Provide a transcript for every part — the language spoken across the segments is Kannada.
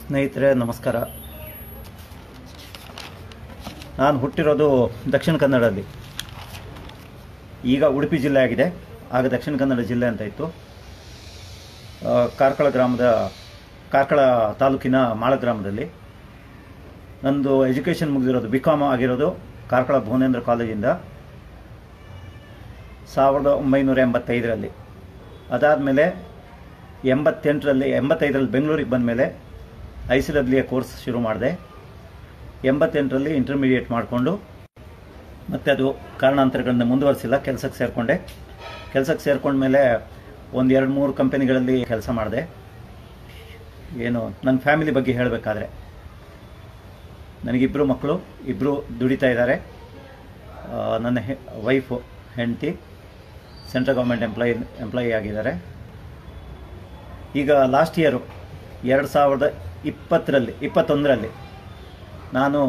ಸ್ನೇಹಿತರೆ ನಮಸ್ಕಾರ ನಾನು ಹುಟ್ಟಿರೋದು ದಕ್ಷಿಣ ಕನ್ನಡದಲ್ಲಿ ಈಗ ಉಡುಪಿ ಜಿಲ್ಲೆ ಆಗಿದೆ ಆಗ ದಕ್ಷಿಣ ಕನ್ನಡ ಜಿಲ್ಲೆ ಅಂತ ಇತ್ತು ಆ, ಕಾರ್ಕಳ ಗ್ರಾಮದ ಕಾರ್ಕಳ ತಾಲೂಕಿನ ಮಾಳ ಗ್ರಾಮದಲ್ಲಿ ನಂದು ಎಜುಕೇಷನ್ ಮುಗಿದಿರೋದು ಬಿ ಕಾಮ್ ಆಗಿರೋದು ಕಾರ್ಕಳ ಭುವನೇಂದ್ರ ಕಾಲೇಜಿಂದ ಸಾವಿರದ ಒಂಬೈನೂರ ಎಂಬತ್ತೈದರಲ್ಲಿ ಅದಾದಮೇಲೆ ಎಂಬತ್ತೆಂಟರಲ್ಲಿ ಎಂಬತ್ತೈದರಲ್ಲಿ ಬೆಂಗಳೂರಿಗೆ ಬಂದಮೇಲೆ I C W A course ಶುರು ಮಾಡಿದೆ ಎಂಬತ್ತೆಂಟರಲ್ಲಿ ಇಂಟರ್ಮೀಡಿಯೇಟ್ ಮಾಡಿಕೊಂಡು ಮತ್ತು ಅದು ಕಾರಣಾಂತರಗಳಿಂದ ಮುಂದುವರಿಸಿಲ್ಲ ಕೆಲಸಕ್ಕೆ ಸೇರಿಕೊಂಡೆ ಕೆಲಸಕ್ಕೆ ಸೇರ್ಕೊಂಡ್ಮೇಲೆ ಒಂದು ಎರಡು ಮೂರು ಕಂಪನಿಗಳಲ್ಲಿ ಕೆಲಸ ಮಾಡಿದೆ ಏನು ನನ್ನ ಫ್ಯಾಮಿಲಿ ಬಗ್ಗೆ ಹೇಳಬೇಕಾದ್ರೆ ನನಗಿಬ್ಬರು ಮಕ್ಕಳು ಇಬ್ಬರು ದುಡಿತಾ ಇದ್ದಾರೆ ಆ, ನನ್ನ ಹೆ ವೈಫು ಹೆಂಡತಿ ಸೆಂಟ್ರಲ್ ಗೌರ್ಮೆಂಟ್ ಎಂಪ್ಲಾಯಿ ಎಂಪ್ಲಾಯಿ ಆಗಿದ್ದಾರೆ ಈಗ ಲಾಸ್ಟ್ ಇಯರು ಎರಡು ಸಾವಿರದ ಇಪ್ಪತ್ತರಲ್ಲಿ ಇಪ್ಪತ್ತೊಂದರಲ್ಲಿ ನಾನು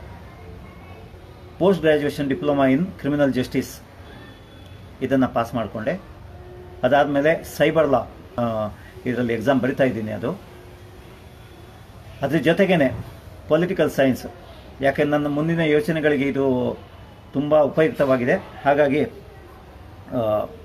post graduation diploma in criminal justice ಇದನ್ನು ಪಾಸ್ ಮಾಡಿಕೊಂಡೆ ಅದಾದಮೇಲೆ ಸೈಬರ್ ಲಾ ಇದರಲ್ಲಿ ಎಕ್ಸಾಮ್ ಬರಿತಾ ಇದ್ದೀನಿ ಅದು ಅದ್ರ ಜೊತೆಗೇನೆ ಪೊಲಿಟಿಕಲ್ ಸೈನ್ಸ್ ಯಾಕೆ ನನ್ನ ಮುಂದಿನ ಯೋಚನೆಗಳಿಗೆ ಇದು ತುಂಬ ಉಪಯುಕ್ತವಾಗಿದೆ ಹಾಗಾಗಿ ಆ,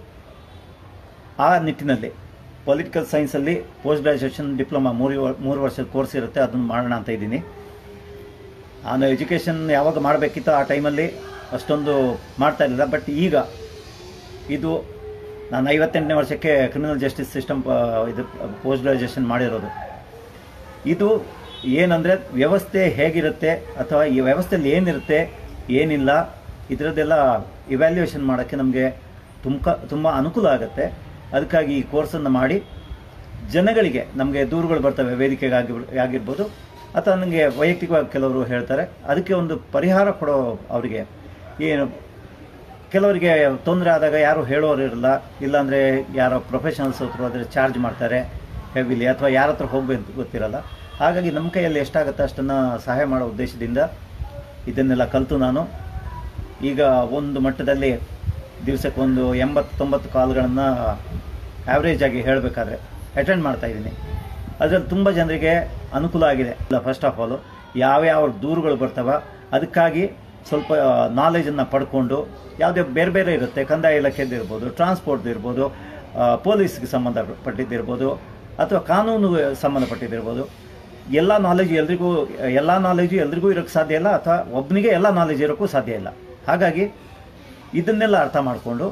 ಆ ನಿಟ್ಟಿನಲ್ಲಿ ಪೊಲಿಟಿಕಲ್ ಸೈನ್ಸಲ್ಲಿ ಪೋಸ್ಟ್ ಗ್ರ್ಯಾಜುಯೇಷನ್ ಡಿಪ್ಲೊಮಾ ಮೂರು ವರ್- ಮೂರು ವರ್ಷದ ಕೋರ್ಸ್ ಇರುತ್ತೆ ಅದನ್ನು ಮಾಡೋಣ ಅಂತ ಇದ್ದೀನಿ ನಾನು ಎಜುಕೇಷನ್ ಯಾವಾಗ ಮಾಡಬೇಕಿತ್ತು ಆ ಟೈಮಲ್ಲಿ ಅಷ್ಟೊಂದು ಮಾಡ್ತಾ ಇರಲಿಲ್ಲ ಬಟ್ ಈಗ ಇದು ನಾನು ಐವತ್ತೆಂಟನೇ ವರ್ಷಕ್ಕೆ ಕ್ರಿಮಿನಲ್ ಜಸ್ಟಿಸ್ ಸಿಸ್ಟಮ್ ಇದು ಪೋಸ್ಟ್ ಗ್ರ್ಯಾಜುಯೇಷನ್ ಮಾಡಿರೋದು ಇದು ಏನಂದರೆ ವ್ಯವಸ್ಥೆ ಹೇಗಿರುತ್ತೆ ಅಥವಾ ಈ ವ್ಯವಸ್ಥೆಯಲ್ಲಿ ಏನಿರುತ್ತೆ ಏನಿಲ್ಲ ಇದರದ್ದೆಲ್ಲ ಇವ್ಯಾಲ್ಯೂಯೇಷನ್ ಮಾಡೋಕ್ಕೆ ನಮಗೆ ತುಂಬ ತುಂಬ ಅನುಕೂಲ ಆಗುತ್ತೆ ಅದಕ್ಕಾಗಿ ಈ ಕೋರ್ಸನ್ನು ಮಾಡಿ ಜನಗಳಿಗೆ ನಮಗೆ ದೂರುಗಳು ಬರ್ತವೆ ವೇದಿಕೆಗೆ ಆಗಿ ಆಗಿರ್ಬೋದು ಅಥವಾ ನನಗೆ ವೈಯಕ್ತಿಕವಾಗಿ ಕೆಲವರು ಹೇಳ್ತಾರೆ ಅದಕ್ಕೆ ಒಂದು ಪರಿಹಾರ ಕೊಡೋ ಅವರಿಗೆ ಏನು ಕೆಲವರಿಗೆ ತೊಂದರೆ ಆದಾಗ ಯಾರು ಹೇಳೋರು ಇರಲ್ಲ ಇಲ್ಲಾಂದರೆ ಯಾರೋ ಪ್ರೊಫೆಷನಲ್ಸ್ ಹತ್ರ ಹೋದರೆ ಚಾರ್ಜ್ ಮಾಡ್ತಾರೆ ಹೆವಿಲಿ ಅಥವಾ ಯಾರ ಹತ್ರ ಹೋಗ್ಬೇಕು ಗೊತ್ತಿರಲ್ಲ ಹಾಗಾಗಿ ನಮ್ಮ ಕೈಯಲ್ಲಿ ಎಷ್ಟಾಗುತ್ತೆ ಅಷ್ಟನ್ನು ಸಹಾಯ ಮಾಡೋ ಉದ್ದೇಶದಿಂದ ಇದನ್ನೆಲ್ಲ ಕಲಿತು ನಾನು ಈಗ ಒಂದು ಮಟ್ಟದಲ್ಲಿ ದಿವಸಕ್ಕೆ ಒಂದು ಎಂಬತ್ತೊಂಬತ್ತು ಕಾಲ್ಗಳನ್ನು ಆ್ಯಾವ್ರೇಜ್ ಆಗಿ ಹೇಳಬೇಕಾದ್ರೆ ಅಟೆಂಡ್ ಮಾಡ್ತಾ ಇದ್ದೀನಿ ಅದರಲ್ಲಿ ತುಂಬ ಜನರಿಗೆ ಅನುಕೂಲ ಆಗಿದೆ ಇಲ್ಲ ಫಸ್ಟ್ ಆಫ್ ಆಲು ಯಾವ್ಯಾವ ದೂರುಗಳು ಬರ್ತಾವ ಅದಕ್ಕಾಗಿ ಸ್ವಲ್ಪ ನಾಲೆಜನ್ನು ಪಡ್ಕೊಂಡು ಯಾವುದೇ ಬೇರೆ ಬೇರೆ ಇರುತ್ತೆ ಕಂದಾಯ ಇಲಾಖೆದ್ದು ಇರ್ಬೋದು ಟ್ರಾನ್ಸ್ಪೋರ್ಟ್ದು ಇರ್ಬೋದು ಪೊಲೀಸ್ಗೆ ಸಂಬಂಧಪಟ್ಟಿದ್ದಿರ್ಬೋದು ಅಥವಾ ಕಾನೂನು ಸಂಬಂಧಪಟ್ಟಿದ್ದಿರ್ಬೋದು ಎಲ್ಲ ನಾಲೆಜ್ ಎಲ್ರಿಗೂ ಎಲ್ಲ ನಾಲೆಜು ಎಲ್ರಿಗೂ ಇರೋಕ್ಕೆ ಸಾಧ್ಯ ಇಲ್ಲ ಅಥವಾ ಒಬ್ಬನಿಗೆ ಎಲ್ಲ ನಾಲೆಜ್ ಇರೋಕ್ಕೂ ಸಾಧ್ಯ ಇಲ್ಲ ಹಾಗಾಗಿ ಇದನ್ನೆಲ್ಲ ಅರ್ಥ ಮಾಡಿಕೊಂಡು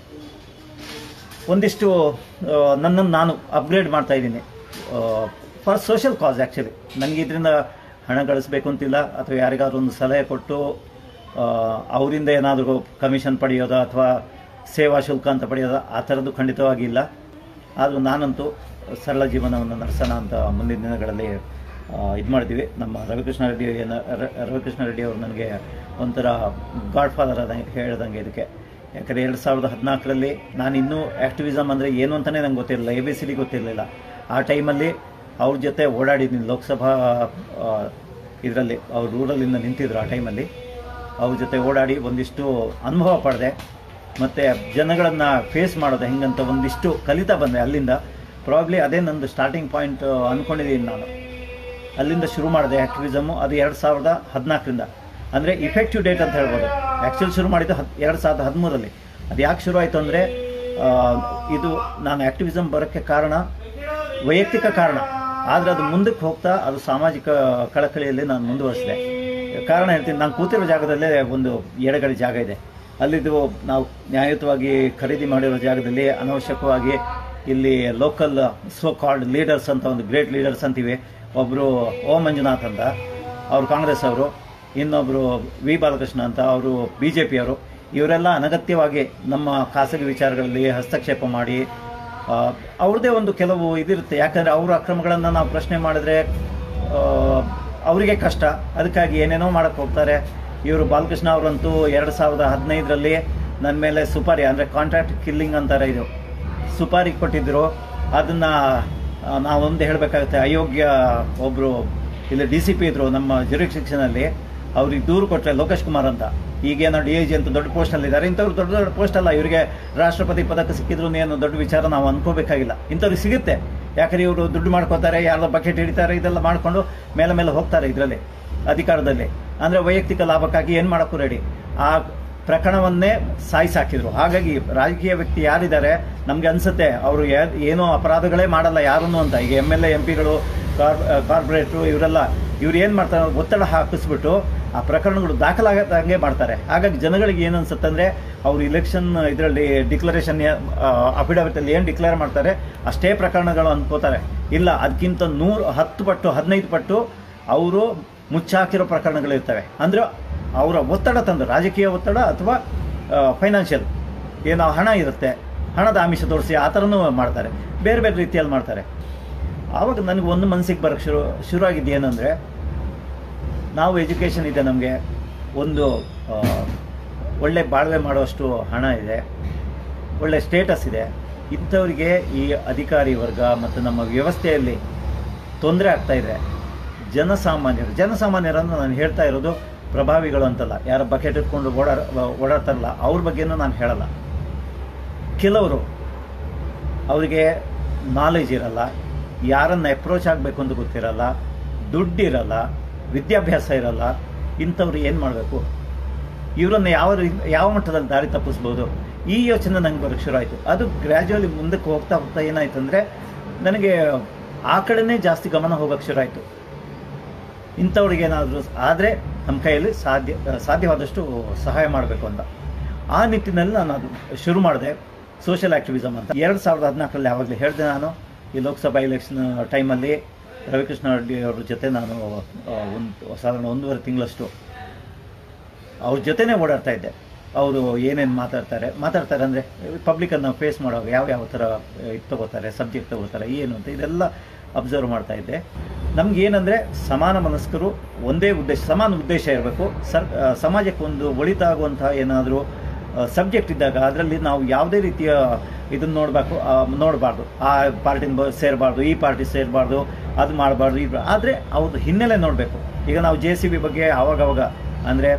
ಒಂದಿಷ್ಟು ಆ, ನನ್ನನ್ನು ನಾನು ಅಪ್ಗ್ರೇಡ್ ಮಾಡ್ತಾ ಇದ್ದೀನಿ ಫಾರ್ ಸೋಷಿಯಲ್ ಕಾಸ್ ಆ್ಯಕ್ಚುಲಿ ನನಗೆ ಇದರಿಂದ ಹಣ ಗಳಿಸ್ಬೇಕು ಅಂತಿಲ್ಲ ಅಥವಾ ಯಾರಿಗಾದ್ರೂ ಒಂದು ಸಲಹೆ ಕೊಟ್ಟು ಆ, ಅವರಿಂದ ಏನಾದರೂ ಕಮಿಷನ್ ಪಡೆಯೋದು ಅಥವಾ ಸೇವಾ ಶುಲ್ಕ ಅಂತ ಪಡೆಯೋದು ಆ ಥರದ್ದು ಖಂಡಿತವಾಗಿ ಇಲ್ಲ ಆದರೂ ನಾನಂತೂ ಸರಳ ಜೀವನವನ್ನು ನಡೆಸೋಣ ಅಂತ ಮುಂದಿನ ದಿನಗಳಲ್ಲಿ ಇದು ಮಾಡಿದ್ವಿ ನಮ್ಮ ರವಿಕೃಷ್ಣ ರೆಡ್ಡಿ ಏನ- ರ- ರವಿಕೃಷ್ಣ ರೆಡ್ಡಿ ಅವರು ನನಗೆ ಒಂಥರ ಗಾಡ್ ಫಾದರ್ ಅದ ಹೇಳ್ದಂಗೆ ಇದಕ್ಕೆ ಯಾಕಂದರೆ ಎರಡು ಸಾವಿರದ ಹದಿನಾಲ್ಕರಲ್ಲಿ ನಾನು ಇನ್ನೂ ಆ್ಯಕ್ಟಿವಿಸಮ್ ಅಂದರೆ ಏನು ಅಂತಲೇ ನಂಗೆ ಗೊತ್ತಿರಲಿಲ್ಲ ಎ ಬಿ ಸಿ ಡಿ ಗೊತ್ತಿರಲಿಲ್ಲ ಆ ಟೈಮಲ್ಲಿ ಅವ್ರ ಜೊತೆ ಓಡಾಡಿದ್ದೀನಿ ಲೋಕಸಭಾ ಇದರಲ್ಲಿ ಅವ್ರು ರೂರಲ್ಲಿಂದ ನಿಂತಿದ್ರು ಆ ಟೈಮಲ್ಲಿ ಅವ್ರ ಜೊತೆ ಓಡಾಡಿ ಒಂದಿಷ್ಟು ಅನುಭವ ಪಡೆದೆ ಮತ್ತು ಜನಗಳನ್ನು ಫೇಸ್ ಮಾಡೋದು ಹೆಂಗಂತ ಒಂದಿಷ್ಟು ಕಲಿತಾ ಬಂದೆ ಅಲ್ಲಿಂದ ಪ್ರಾಬ್ಲಿ ಅದೇ ನಂದು ಸ್ಟಾರ್ಟಿಂಗ್ ಪಾಯಿಂಟ್ ಅಂದ್ಕೊಂಡಿದ್ದೀನಿ ನಾನು ಅಲ್ಲಿಂದ ಶುರು ಮಾಡಿದೆ ಆ್ಯಕ್ಟಿವಿಸಮು ಅದು ಎರಡು ಸಾವಿರದ ಹದಿನಾಲ್ಕರಿಂದ ಅಂದರೆ ಇಫೆಕ್ಟಿವ್ ಡೇಟ್ ಅಂತ ಹೇಳ್ಬೋದು ಆ್ಯಕ್ಚುಲಿ ಶುರು ಮಾಡಿದ್ದು ಹದ್ ಎರಡು ಸಾವಿರದ ಹದಿಮೂರರಲ್ಲಿ ಅದು ಯಾಕೆ ಶುರು ಆಯಿತು ಅಂದರೆ ಇದು ನಾನು ಆ್ಯಕ್ಟಿವಿಸಮ್ ಬರೋಕ್ಕೆ ಕಾರಣ ವೈಯಕ್ತಿಕ ಕಾರಣ ಆದರೆ ಅದು ಮುಂದಕ್ಕೆ ಹೋಗ್ತಾ ಅದು ಸಾಮಾಜಿಕ ಕಳಕಳಿಯಲ್ಲಿ ನಾನು ಮುಂದುವರಿಸಿದೆ ಕಾರಣ ಹೇಳ್ತೀನಿ ನಾನು ಕೂತಿರೋ ಜಾಗದಲ್ಲೇ ಒಂದು ಎಡಗಡೆ ಜಾಗ ಇದೆ ಅಲ್ಲಿದ್ದು ನಾವು ನ್ಯಾಯಯುತವಾಗಿ ಖರೀದಿ ಮಾಡಿರೋ ಜಾಗದಲ್ಲಿ ಅನವಶ್ಯಕವಾಗಿ ಇಲ್ಲಿ ಲೋಕಲ್ ಸೋ ಕಾಲ್ಡ್ ಲೀಡರ್ಸ್ ಅಂತ ಒಂದು ಗ್ರೇಟ್ ಲೀಡರ್ಸ್ ಅಂತೀವಿ ಒಬ್ಬರು ಓ ಮಂಜುನಾಥ್ ಅಂತ ಅವರು ಕಾಂಗ್ರೆಸ್ ಅವರು ಇನ್ನೊಬ್ಬರು ವಿ ಬಾಲಕೃಷ್ಣ ಅಂತ ಅವರು ಬಿ ಜೆ ಪಿಯವರು ಇವರೆಲ್ಲ ಅನಗತ್ಯವಾಗಿ ನಮ್ಮ ಖಾಸಗಿ ವಿಚಾರಗಳಲ್ಲಿ ಹಸ್ತಕ್ಷೇಪ ಮಾಡಿ ಆ, ಅವ್ರದ್ದೇ ಒಂದು ಕೆಲವು ಇದಿರುತ್ತೆ ಯಾಕಂದರೆ ಅವರ ಅಕ್ರಮಗಳನ್ನು ನಾವು ಪ್ರಶ್ನೆ ಮಾಡಿದ್ರೆ ಆ, ಅವರಿಗೆ ಕಷ್ಟ ಅದಕ್ಕಾಗಿ ಏನೇನೋ ಮಾಡಕ್ಕೆ ಹೋಗ್ತಾರೆ ಇವರು ಬಾಲಕೃಷ್ಣ ಅವರಂತೂ ಎರಡು ಸಾವಿರದ ಹದಿನೈದರಲ್ಲಿ ನನ್ನ ಮೇಲೆ ಸುಪಾರಿ ಅಂದರೆ ಕಾಂಟ್ರಾಕ್ಟ್ ಕಿಲ್ಲಿಂಗ್ ಅಂತಾರೆ ಇದು ಸುಪಾರಿ ಕೊಟ್ಟಿದ್ದರು ಅದನ್ನು ನಾವೊಂದು ಹೇಳಬೇಕಾಗುತ್ತೆ ಅಯೋಗ್ಯ ಒಬ್ಬರು ಇಲ್ಲಿ ಡಿ ಸಿ ಪಿ ಇದ್ದರು ನಮ್ಮ ಜುರಿಕ್ಷನಲ್ಲಿ ಅವ್ರಿಗೆ ದೂರು ಕೊಟ್ಟರೆ ಲೋಕೇಶ್ ಕುಮಾರ್ ಅಂತ ಈಗೇನೋ ಡಿ ಐ ಜಿ ಅಂತ ದೊಡ್ಡ ಪೋಸ್ಟಲ್ಲಿ ಇದ್ದಾರೆ ಇಂಥವ್ರು ದೊಡ್ಡ ದೊಡ್ಡ ಪೋಸ್ಟ್ ಅಲ್ಲ ಇವರಿಗೆ ರಾಷ್ಟ್ರಪತಿ ಪದಕ ಸಿಕ್ಕಿದ್ರು ಏನು ದೊಡ್ಡ ವಿಚಾರ ನಾವು ಅನ್ಕೋಬೇಕಾಗಿಲ್ಲ ಇಂಥವ್ರಿಗೆ ಸಿಗುತ್ತೆ ಯಾಕಂದ್ರೆ ಇವರು ದುಡ್ಡು ಮಾಡ್ಕೋತಾರೆ ಯಾರ್ದೋ ಬಕೆಟ್ ಹಿಡಿತಾರೆ ಇದೆಲ್ಲ ಮಾಡ್ಕೊಂಡು ಮೇಲೆ ಮೇಲೆ ಹೋಗ್ತಾರೆ ಇದರಲ್ಲಿ ಅಧಿಕಾರದಲ್ಲಿ ಅಂದರೆ ವೈಯಕ್ತಿಕ ಲಾಭಕ್ಕಾಗಿ ಏನು ಮಾಡೋಕ್ಕೂ ರೆಡಿ ಆ ಪ್ರಕರಣವನ್ನೇ ಸಾಯಿಸಾಕಿದ್ರು ಹಾಗಾಗಿ ರಾಜಕೀಯ ವ್ಯಕ್ತಿ ಯಾರಿದ್ದಾರೆ ನಮಗೆ ಅನ್ಸುತ್ತೆ ಅವರು ಏನೋ ಅಪರಾಧಗಳೇ ಮಾಡಲ್ಲ ಯಾರನ್ನು ಅಂತ ಈಗ ಎಮ್ ಎಲ್ ಎ ಎಂ ಪಿಗಳು ಕಾರ್ಪೊರೇಟ್ರು ಇವರೆಲ್ಲ ಇವ್ರು ಏನು ಮಾಡ್ತಾರೆ ಒತ್ತಡ ಹಾಕಿಸ್ಬಿಟ್ಟು ಆ ಪ್ರಕರಣಗಳು ದಾಖಲಾಗದಂಗೆ ಮಾಡ್ತಾರೆ ಹಾಗಾಗಿ ಜನಗಳಿಗೆ ಏನು ಅನ್ಸುತ್ತೆ ಅಂದರೆ ಅವರು ಇಲೆಕ್ಷನ್ ಇದರಲ್ಲಿ ಡಿಕ್ಲರೇಷನ್ ಅಫಿಡವಿಟಲ್ಲಿ ಏನು ಡಿಕ್ಲೇರ್ ಮಾಡ್ತಾರೆ ಅಷ್ಟೇ ಪ್ರಕರಣಗಳು ಅನ್ಕೋತಾರೆ ಇಲ್ಲ ಅದಕ್ಕಿಂತ ನೂರು ಹತ್ತು ಪಟ್ಟು ಹದಿನೈದು ಪಟ್ಟು ಅವರು ಮುಚ್ಚಾಕಿರೋ ಪ್ರಕರಣಗಳಿರ್ತವೆ ಅಂದರೆ ಅವರ ಒತ್ತಡ ತಂದು ರಾಜಕೀಯ ಒತ್ತಡ ಅಥವಾ ಫೈನಾನ್ಷಿಯಲ್ ಏನೋ ಹಣ ಇರುತ್ತೆ ಹಣದ ಆಮಿಷ ತೋರಿಸಿ ಆ ಥರನೂ ಮಾಡ್ತಾರೆ ಬೇರೆ ಬೇರೆ ರೀತಿಯಲ್ಲಿ ಮಾಡ್ತಾರೆ ಆವಾಗ ನನಗೆ ಒಂದು ಮನಸ್ಸಿಗೆ ಬರೋಕ್ಕೆ ಶುರು ಶುರುವಾಗಿದ್ದು ಏನಂದರೆ ನಾವು ಎಜುಕೇಷನ್ ಇದೆ ನಮಗೆ ಒಂದು ಆ, ಒಳ್ಳೆ ಬಾಳ್ವೆ ಮಾಡುವಷ್ಟು ಹಣ ಇದೆ ಒಳ್ಳೆ ಸ್ಟೇಟಸ್ ಇದೆ ಇಂಥವರಿಗೆ ಈ ಅಧಿಕಾರಿ ವರ್ಗ ಮತ್ತು ನಮ್ಮ ವ್ಯವಸ್ಥೆಯಲ್ಲಿ ತೊಂದರೆ ಆಗ್ತಾ ಇದೆ ಜನಸಾಮಾನ್ಯರು ಜನಸಾಮಾನ್ಯರನ್ನು ನಾನು ಹೇಳ್ತಾ ಇರೋದು ಪ್ರಭಾವಿಗಳು ಅಂತಲ್ಲ ಯಾರ ಬಕೆಟ್ ಇಟ್ಕೊಂಡು ಓಡಾ ಓಡಾಡ್ತಾರಲ್ಲ ಅವ್ರ ಬಗ್ಗೆನೂ ನಾನು ಹೇಳಲ್ಲ ಕೆಲವರು ಅವರಿಗೆ ನಾಲೆಜ್ ಇರಲ್ಲ ಯಾರನ್ನು ಅಪ್ರೋಚ್ ಆಗಬೇಕು ಅಂತ ಗೊತ್ತಿರಲ್ಲ ದುಡ್ಡಿರಲ್ಲ ವಿದ್ಯಾಭ್ಯಾಸ ಇರಲ್ಲ ಇಂಥವ್ರು ಏನು ಮಾಡಬೇಕು ಇವರನ್ನು ಯಾವ ರೀ- ಯಾವ ಮಟ್ಟದಲ್ಲಿ ದಾರಿ ತಪ್ಪಿಸ್ಬೋದು ಈ ಯೋಚನೆ ನಂಗೆ ಬರೋಕ್ಕೆ ಶುರು ಆಯಿತು ಅದು ಗ್ರ್ಯಾಜುವಲಿ ಮುಂದಕ್ಕೆ ಹೋಗ್ತಾ ಹೋಗ್ತಾ ಏನಾಯ್ತು ಅಂದರೆ ನನಗೆ ಆ ಕಡೆನೇ ಜಾಸ್ತಿ ಗಮನ ಹೋಗೋಕ್ಕೆ ಶುರು ಆಯಿತು ಇಂಥವ್ರಿಗೆ ಏನಾದರೂ ಆದರೆ ನಮ್ಮ ಕೈಯಲ್ಲಿ ಸಾಧ್ಯ ಸಾಧ್ಯವಾದಷ್ಟು ಸಹಾಯ ಮಾಡಬೇಕು ಅಂತ ಆ ನಿಟ್ಟಿನಲ್ಲಿ ನಾನು ಅದು ಶುರು ಮಾಡಿದೆ ಸೋಷಿಯಲ್ ಆ್ಯಕ್ಟಿವಿಸಮ್ ಅಂತ ಎರಡು ಸಾವಿರದ ಹದಿನಾಲ್ಕರಲ್ಲಿ ಯಾವಾಗಲೇ ಹೇಳಿದೆ ನಾನು ಈ ಲೋಕಸಭಾ ಎಲೆಕ್ಷನ್ ಟೈಮಲ್ಲಿ ರವಿಕೃಷ್ಣ ರೆಡ್ಡಿ ಅವ್ರ ಜೊತೆ ನಾನು ಒಂದು ಸಾಧಾರಣ ಒಂದೂವರೆ ತಿಂಗಳಷ್ಟು ಅವ್ರ ಜೊತೆನೇ ಓಡಾಡ್ತಾ ಇದ್ದೆ ಅವರು ಏನೇನು ಮಾತಾಡ್ತಾರೆ ಮಾತಾಡ್ತಾರೆ ಅಂದರೆ ಪಬ್ಲಿಕನ್ನು ಫೇಸ್ ಮಾಡುವಾಗ ಯಾವ ಯಾವ ಥರ ಇದು ತಗೋತಾರೆ ಸಬ್ಜೆಕ್ಟ್ ತಗೋತಾರೆ ಏನು ಅಂತ ಇದೆಲ್ಲ ಅಬ್ಸರ್ವ್ ಮಾಡ್ತಾ ಇದ್ದೆ ನಮ್ಗೆ ಏನಂದರೆ ಸಮಾನ ಮನಸ್ಕರು ಒಂದೇ ಉದ್ದೇಶ ಸಮಾನ ಉದ್ದೇಶ ಇರಬೇಕು ಸರ್ ಆ, ಸಮಾಜಕ್ಕೆ ಒಂದು ಒಳಿತಾಗುವಂಥ ಏನಾದರೂ ಸಬ್ಜೆಕ್ಟ್ ಇದ್ದಾಗ ಅದರಲ್ಲಿ ನಾವು ಯಾವುದೇ ರೀತಿಯ ಇದನ್ನು ನೋಡಬೇಕು ನೋಡಬಾರ್ದು ಆ ಪಾರ್ಟಿನ ಸೇರಬಾರ್ದು ಈ ಪಾರ್ಟಿ ಸೇರಬಾರ್ದು ಅದು ಮಾಡಬಾರ್ದು ಇದು ಆದರೆ ಅವ್ರದ್ದು ಹಿನ್ನೆಲೆ ನೋಡಬೇಕು ಈಗ ನಾವು ಜೆ ಸಿ ಬಿ ಬಗ್ಗೆ ಆವಾಗವಾಗ ಅಂದರೆ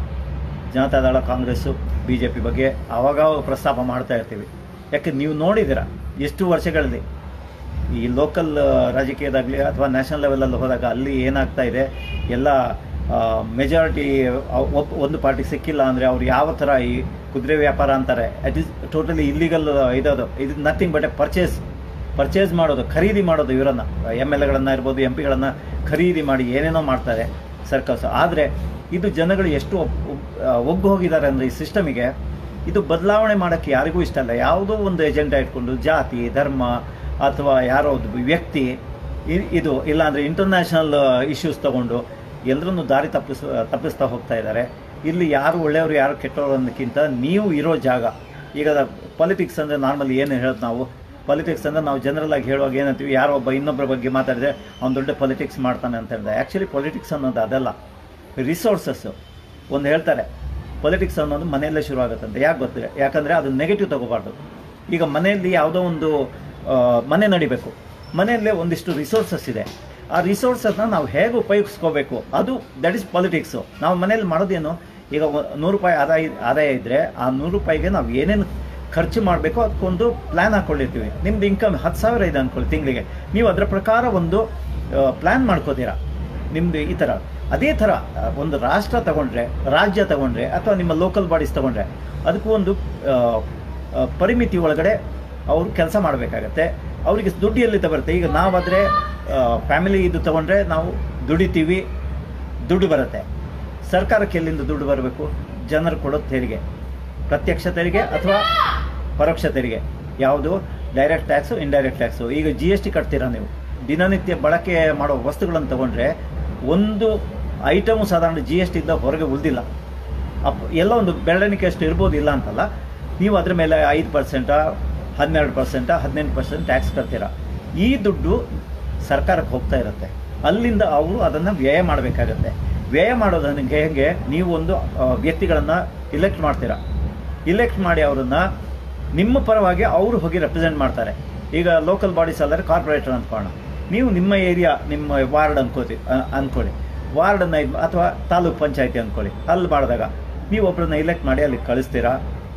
Janata Dal Congress B J P ಬಗ್ಗೆ ಆವಾಗ ಪ್ರಸ್ತಾಪ ಮಾಡ್ತಾ ಇರ್ತೀವಿ ಯಾಕೆ ನೀವು ನೋಡಿದ್ದೀರ ಎಷ್ಟು ವರ್ಷಗಳಲ್ಲಿ ಈ ಲೋಕಲ್ ರಾಜಕೀಯದಾಗಲಿ ಅಥವಾ ನ್ಯಾಷನಲ್ ಲೆವೆಲಲ್ಲಿ ಹೋದಾಗ ಅಲ್ಲಿ ಏನಾಗ್ತಾ ಇದೆ ಎಲ್ಲ ಮೆಜಾರಿಟಿ ಒಂದು ಪಾರ್ಟಿ ಸಿಕ್ಕಿಲ್ಲ ಅಂದರೆ ಅವ್ರು ಯಾವ ಥರ ಈ ಕುದುರೆ ವ್ಯಾಪಾರ ಅಂತಾರೆ ಇಟ್ ಈಸ್ ಟೋಟಲಿ ಇಲ್ಲಿಗಲ್ ಇರೋದು ಇದು nothing but a purchase purchase ಮಾಡೋದು ಖರೀದಿ ಮಾಡೋದು ಇವರನ್ನು ಎಮ್ ಎಲ್ ಎಗಳನ್ನು ಇರ್ಬೋದು ಎಂ ಪಿಗಳನ್ನು ಖರೀದಿ ಮಾಡಿ ಏನೇನೋ ಮಾಡ್ತಾರೆ ಸರ್ಕಸ್ ಆದರೆ ಇದು ಜನಗಳು ಎಷ್ಟು ಒಪ್- ಒಪ್- ಆ, ಒಗ್ಗು ಹೋಗಿದ್ದಾರೆ ಅಂದರೆ ಈ ಸಿಸ್ಟಮಿಗೆ ಇದು ಬದಲಾವಣೆ ಮಾಡೋಕ್ಕೆ ಯಾರಿಗೂ ಇಷ್ಟ ಇಲ್ಲ ಯಾವುದೋ ಒಂದು ಎಜೆಂಡಾ ಇಟ್ಕೊಂಡು ಜಾತಿ ಧರ್ಮ ಅಥವಾ ಯಾರೋ ಒಬ್ಬ ವ್ಯಕ್ತಿ ಇ- ಇದು ಇಲ್ಲಾಂದರೆ ಇಂಟರ್ನ್ಯಾಷನಲ್ ಇಶ್ಯೂಸ್ ತಗೊಂಡು ಎಲ್ಲರನ್ನು ದಾರಿ ತಪ್ಪಿಸ್ ತಪ್ಪಿಸ್ತಾ ಹೋಗ್ತಾ ಇದ್ದಾರೆ ಇಲ್ಲಿ ಯಾರು ಒಳ್ಳೆಯವರು ಯಾರು ಕೆಟ್ಟವರು ಅನ್ನೋಕ್ಕಿಂತ ನೀವು ಇರೋ ಜಾಗ ಈಗ ಪಾಲಿಟಿಕ್ಸ್ ಅಂದರೆ ನಾರ್ಮಲಿ ಏನು ಹೇಳೋದು ನಾವು ಪಾಲಿಟಿಕ್ಸ್ ಅಂದರೆ ನಾವು ಜನರಲ್ ಆಗಿ ಹೇಳುವಾಗ ಏನಂತೀವಿ ಯಾರೋ ಒಬ್ಬ ಇನ್ನೊಬ್ಬರ ಬಗ್ಗೆ ಮಾತಾಡಿದ್ರೆ ಅವ್ನು ದೊಡ್ಡ ಪಾಲಿಟಿಕ್ಸ್ ಮಾಡ್ತಾನೆ ಅಂತ ಹೇಳಿದೆ ಆ್ಯಕ್ಚುಲಿ ಪಾಲಿಟಿಕ್ಸ್ ಅನ್ನೋದು ಅದಲ್ಲ ರಿಸೋರ್ಸಸ್ಸು ಒಂದು ಹೇಳ್ತಾರೆ ಪೊಲಿಟಿಕ್ಸ್ ಅನ್ನೋದು ಮನೆಯಲ್ಲೇ ಶುರು ಆಗುತ್ತಂತೆ ಯಾಕೆ ಗೊತ್ತಿಲ್ಲ ಯಾಕಂದರೆ ಅದು ನೆಗೆಟಿವ್ ತಗೋಬಾರ್ದು ಈಗ ಮನೆಯಲ್ಲಿ ಯಾವುದೋ ಒಂದು ಆ, ಮನೆ ನಡಿಬೇಕು ಮನೆಯಲ್ಲೇ ಒಂದಿಷ್ಟು ರಿಸೋರ್ಸಸ್ ಇದೆ ಆ ರಿಸೋರ್ಸಸ್ನ ನಾವು ಹೇಗೆ ಉಪಯೋಗಿಸ್ಕೋಬೇಕು ಅದು ದಟ್ ಇಸ್ ಪಾಲಿಟಿಕ್ಸು ನಾವು ಮನೇಲಿ ಮಾಡೋದೇನು ಈಗ ಒ- ನೂರು ರೂಪಾಯಿ ಆದಾಯ ಆದಾಯ ಇದ್ದರೆ ಆ ನೂರು ರೂಪಾಯಿಗೆ ನಾವು ಏನೇನು ಖರ್ಚು ಮಾಡಬೇಕು ಅದಕ್ಕೊಂದು ಪ್ಲ್ಯಾನ್ ಹಾಕ್ಕೊಂಡಿರ್ತೀವಿ ನಿಮ್ದು ಇನ್ಕಮ್ ಹತ್ತು ಸಾವಿರ ಇದೆ ಅಂದ್ಕೊಳ್ಳಿ ತಿಂಗಳಿಗೆ ನೀವು ಅದರ ಪ್ರಕಾರ ಒಂದು ಪ್ಲ್ಯಾನ್ ಮಾಡ್ಕೋತೀರಾ ನಿಮ್ಮದು ಈ ಥರ ಅದೇ ಥರ ಆ, ಒಂದು ರಾಷ್ಟ್ರ ತಗೊಂಡ್ರೆ ರಾಜ್ಯ ತಗೊಂಡ್ರೆ ಅಥವಾ ನಿಮ್ಮ ಲೋಕಲ್ ಬಾಡೀಸ್ ತಗೊಂಡ್ರೆ ಅದಕ್ಕೂ ಒಂದು ಆ, ಆ, ಪರಿಮಿತಿ ಒಳಗಡೆ ಅವರು ಕೆಲಸ ಮಾಡಬೇಕಾಗತ್ತೆ ಅವರಿಗೆ ದುಡ್ಡು ಎಲ್ಲಿಂದ ಬರುತ್ತೆ ಈಗ ನಾವಾದರೆ ಫ್ಯಾಮಿಲಿ ಇದು ತಗೊಂಡ್ರೆ ನಾವು ದುಡಿತೀವಿ ದುಡ್ಡು ಬರುತ್ತೆ ಸರ್ಕಾರಕ್ಕೆ ಎಲ್ಲಿಂದ ದುಡ್ಡು ಬರಬೇಕು ಜನರು ಕೊಡೋ ತೆರಿಗೆ ಪ್ರತ್ಯಕ್ಷ ತೆರಿಗೆ ಅಥವಾ ಪರೋಕ್ಷ ತೆರಿಗೆ ಯಾವುದು ಡೈರೆಕ್ಟ್ ಟ್ಯಾಕ್ಸು ಇಂಡೈರೆಕ್ಟ್ ಟ್ಯಾಕ್ಸು ಈಗ ಜಿ ಎಸ್ ಟಿ ಕಟ್ತೀರಾ ನೀವು ದಿನನಿತ್ಯ ಬಳಕೆ ಮಾಡೋ ವಸ್ತುಗಳನ್ನು ತಗೊಂಡ್ರೆ ಒಂದು ಐಟಮು ಸಾಧಾರಣ ಜಿ ಎಸ್ ಟಿಯಿಂದ ಹೊರಗೆ ಉಳಿದಿಲ್ಲ ಅಪ್ ಎಲ್ಲ ಒಂದು ಬೆರಳಿಕೆ ಅಷ್ಟು ಇರ್ಬೋದು ಇಲ್ಲ ಅಂತಲ್ಲ ನೀವು ಅದ್ರ ಮೇಲೆ ಐದು ಪರ್ಸೆಂಟ ಹನ್ನೆರಡು ಪರ್ಸೆಂಟ ಹದಿನೆಂಟು ಪರ್ಸೆಂಟ್ ಟ್ಯಾಕ್ಸ್ ಕಟ್ತೀರಾ ಈ ದುಡ್ಡು ಸರ್ಕಾರಕ್ಕೆ ಹೋಗ್ತಾ ಇರುತ್ತೆ ಅಲ್ಲಿಂದ ಅವರು ಅದನ್ನು ವ್ಯಯ ಮಾಡಬೇಕಾಗತ್ತೆ ವ್ಯಯ ಮಾಡೋದಕ್ಕೆ ಹೇಗೆ ನೀವು ಒಂದು ವ್ಯಕ್ತಿಗಳನ್ನು ಇಲೆಕ್ಟ್ ಮಾಡ್ತೀರಾ ಇಲೆಕ್ಟ್ ಮಾಡಿ ಅವರನ್ನು ನಿಮ್ಮ ಪರವಾಗಿ ಅವರು ಹೋಗಿ ರೆಪ್ರೆಸೆಂಟ್ ಮಾಡ್ತಾರೆ ಈಗ ಲೋಕಲ್ ಬಾಡೀಸ್ ಅಲ್ಲದೆ ಕಾರ್ಪೊರೇಟರ್ ಅಂದ್ಕೋಣ ನೀವು ನಿಮ್ಮ ಏರಿಯಾ ನಿಮ್ಮ ವಾರ್ಡ್ ಅನ್ಕೋತಿ ಅ- ಅನ್ಕೊಳ್ಳಿ ವಾರ್ಡನ್ನ ಇದು ಅಥವಾ ತಾಲೂಕ್ ಪಂಚಾಯತಿ ಅಂದ್ಕೊಳ್ಳಿ ಅಲ್ಲಿ ಮಾಡಿದಾಗ ನೀವು ಒಬ್ಬರನ್ನ ಇಲೆಕ್ಟ್ ಮಾಡಿ ಅಲ್ಲಿ ಕಳಿಸ್ತೀರಾ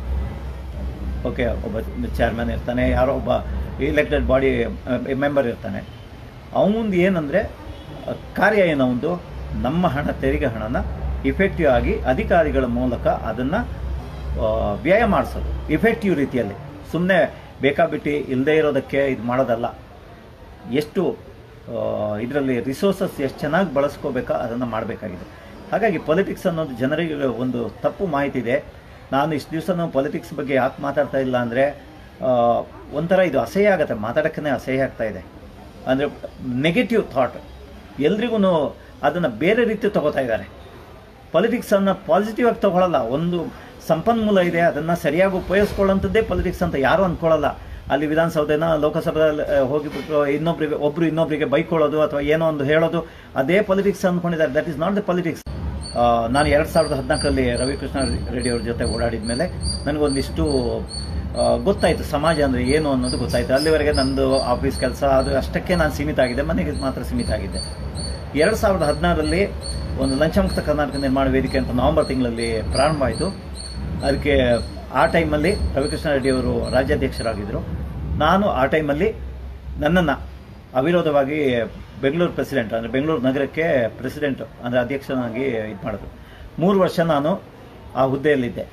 ಓಕೆ ಒಬ್ಬ ಚೇರ್ಮನ್ ಇರ್ತಾನೆ ಯಾರೋ ಒಬ್ಬ ಇಲೆಕ್ಟೆಡ್ ಬಾಡಿ ಮೆಂಬರ್ ಇರ್ತಾನೆ ಅವನದು ಏನಂದರೆ ಕಾರ್ಯ ಏನು ಅವನದು ನಮ್ಮ ಹಣ ತೆರಿಗೆ ಹಣನ ಇಫೆಕ್ಟಿವ್ ಆಗಿ ಅಧಿಕಾರಿಗಳ ಮೂಲಕ ಅದನ್ನು ವ್ಯಯ ಮಾಡಿಸೋದು ಇಫೆಕ್ಟಿವ್ ರೀತಿಯಲ್ಲಿ ಸುಮ್ಮನೆ ಬೇಕಾಬಿಟ್ಟು ಇಲ್ಲದೇ ಇರೋದಕ್ಕೆ ಇದು ಮಾಡೋದಲ್ಲ ಎಷ್ಟು ಇದರಲ್ಲಿ ರಿಸೋರ್ಸಸ್ ಎಷ್ಟು ಚೆನ್ನಾಗಿ ಬಳಸ್ಕೋಬೇಕಾ ಅದನ್ನು ಮಾಡಬೇಕಾಗಿದೆ ಹಾಗಾಗಿ ಪೊಲಿಟಿಕ್ಸ್ ಅನ್ನೋದು ಜನರಿಗೆ ಒಂದು ತಪ್ಪು ಮಾಹಿತಿ ಇದೆ ನಾನು ಇಷ್ಟು ದಿವಸ ಪೊಲಿಟಿಕ್ಸ್ ಬಗ್ಗೆ ಯಾಕೆ ಮಾತಾಡ್ತಾ ಇಲ್ಲ ಅಂದರೆ ಒಂಥರ ಇದು ಅಸಹ್ಯ ಆಗುತ್ತೆ ಮಾತಾಡೋಕ್ಕೇ ಅಸಹ್ಯ ಆಗ್ತಾ ಇದೆ ಅಂದರೆ ನೆಗೆಟಿವ್ ಥಾಟ್ ಎಲ್ರಿಗೂ ಅದನ್ನು ಬೇರೆ ರೀತಿ ತಗೋತಾ ಇದ್ದಾರೆ ಪೊಲಿಟಿಕ್ಸನ್ನು ಪಾಸಿಟಿವ್ ಆಗಿ ತಗೊಳ್ಳಲ್ಲ ಒಂದು ಸಂಪನ್ಮೂಲ ಇದೆ ಅದನ್ನು ಸರಿಯಾಗಿ ಉಪಯೋಗಿಸ್ಕೊಳ್ಳೋಂಥದ್ದೇ ಪೊಲಿಟಿಕ್ಸ್ ಅಂತ ಯಾರೂ ಅಂದ್ಕೊಳ್ಳಲ್ಲ ಅಲ್ಲಿ ವಿಧಾನಸೌಧನ ಲೋಕಸಭೆಯಲ್ಲಿ ಆ, ಹೋಗಿಬಿಟ್ಟು ಇನ್ನೊಬ್ರಿಗೆ ಒಬ್ರು ಇನ್ನೊಬ್ರಿಗೆ ಬೈಕೊಳ್ಳೋದು ಅಥವಾ ಏನೋ ಒಂದು ಹೇಳೋದು ಅದೇ ಪೊಲಿಟಿಕ್ಸ್ ಅಂದ್ಕೊಂಡಿದ್ದಾರೆ that is not the politics ನಾನು ಎರಡು ಸಾವಿರದ ಹದಿನಾಲ್ಕರಲ್ಲಿ ರವಿಕೃಷ್ಣ ರೆಡ್ಡಿ ಅವ್ರ ಜೊತೆ ಓಡಾಡಿದ ಮೇಲೆ ನನಗೊಂದಿಷ್ಟು ಆ, ಗೊತ್ತಾಯಿತು ಸಮಾಜ ಅಂದರೆ ಏನು ಅನ್ನೋದು ಗೊತ್ತಾಯಿತು ಅಲ್ಲಿವರೆಗೆ ನಂದು ಆಫೀಸ್ ಕೆಲಸ ಅದು ಅಷ್ಟಕ್ಕೆ ನಾನು ಸೀಮಿತ ಆಗಿದೆ ಮನೆಗೆ ಮಾತ್ರ ಸೀಮಿತ ಆಗಿದ್ದೆ ಎರಡು ಸಾವಿರದ ಹದಿನಾರರಲ್ಲಿ ಒಂದು ಲಂಚಮುಕ್ತ ಕರ್ನಾಟಕ ನಿರ್ಮಾಣ ವೇದಿಕೆ ಅಂತ ನವೆಂಬರ್ ತಿಂಗಳಲ್ಲಿ ಪ್ರಾರಂಭ ಆಯಿತು ಅದಕ್ಕೆ ಆ ಟೈಮಲ್ಲಿ ರವಿಕೃಷ್ಣ ರೆಡ್ಡಿ ಅವರು ರಾಜ್ಯಾಧ್ಯಕ್ಷರಾಗಿದ್ದರು ನಾನು ಆ ಟೈಮಲ್ಲಿ ನನ್ನನ್ನು ಅವಿರೋಧವಾಗಿ ಬೆಂಗಳೂರು ಪ್ರೆಸಿಡೆಂಟ್ ಅಂದರೆ ಬೆಂಗಳೂರು ನಗರಕ್ಕೆ ಪ್ರೆಸಿಡೆಂಟ್ ಅಂದರೆ ಅಧ್ಯಕ್ಷನಾಗಿ ಇದು ಮಾಡಿದ್ರು ಮೂರು ವರ್ಷ ನಾನು ಆ ಹುದ್ದೆಯಲ್ಲಿದ್ದೆ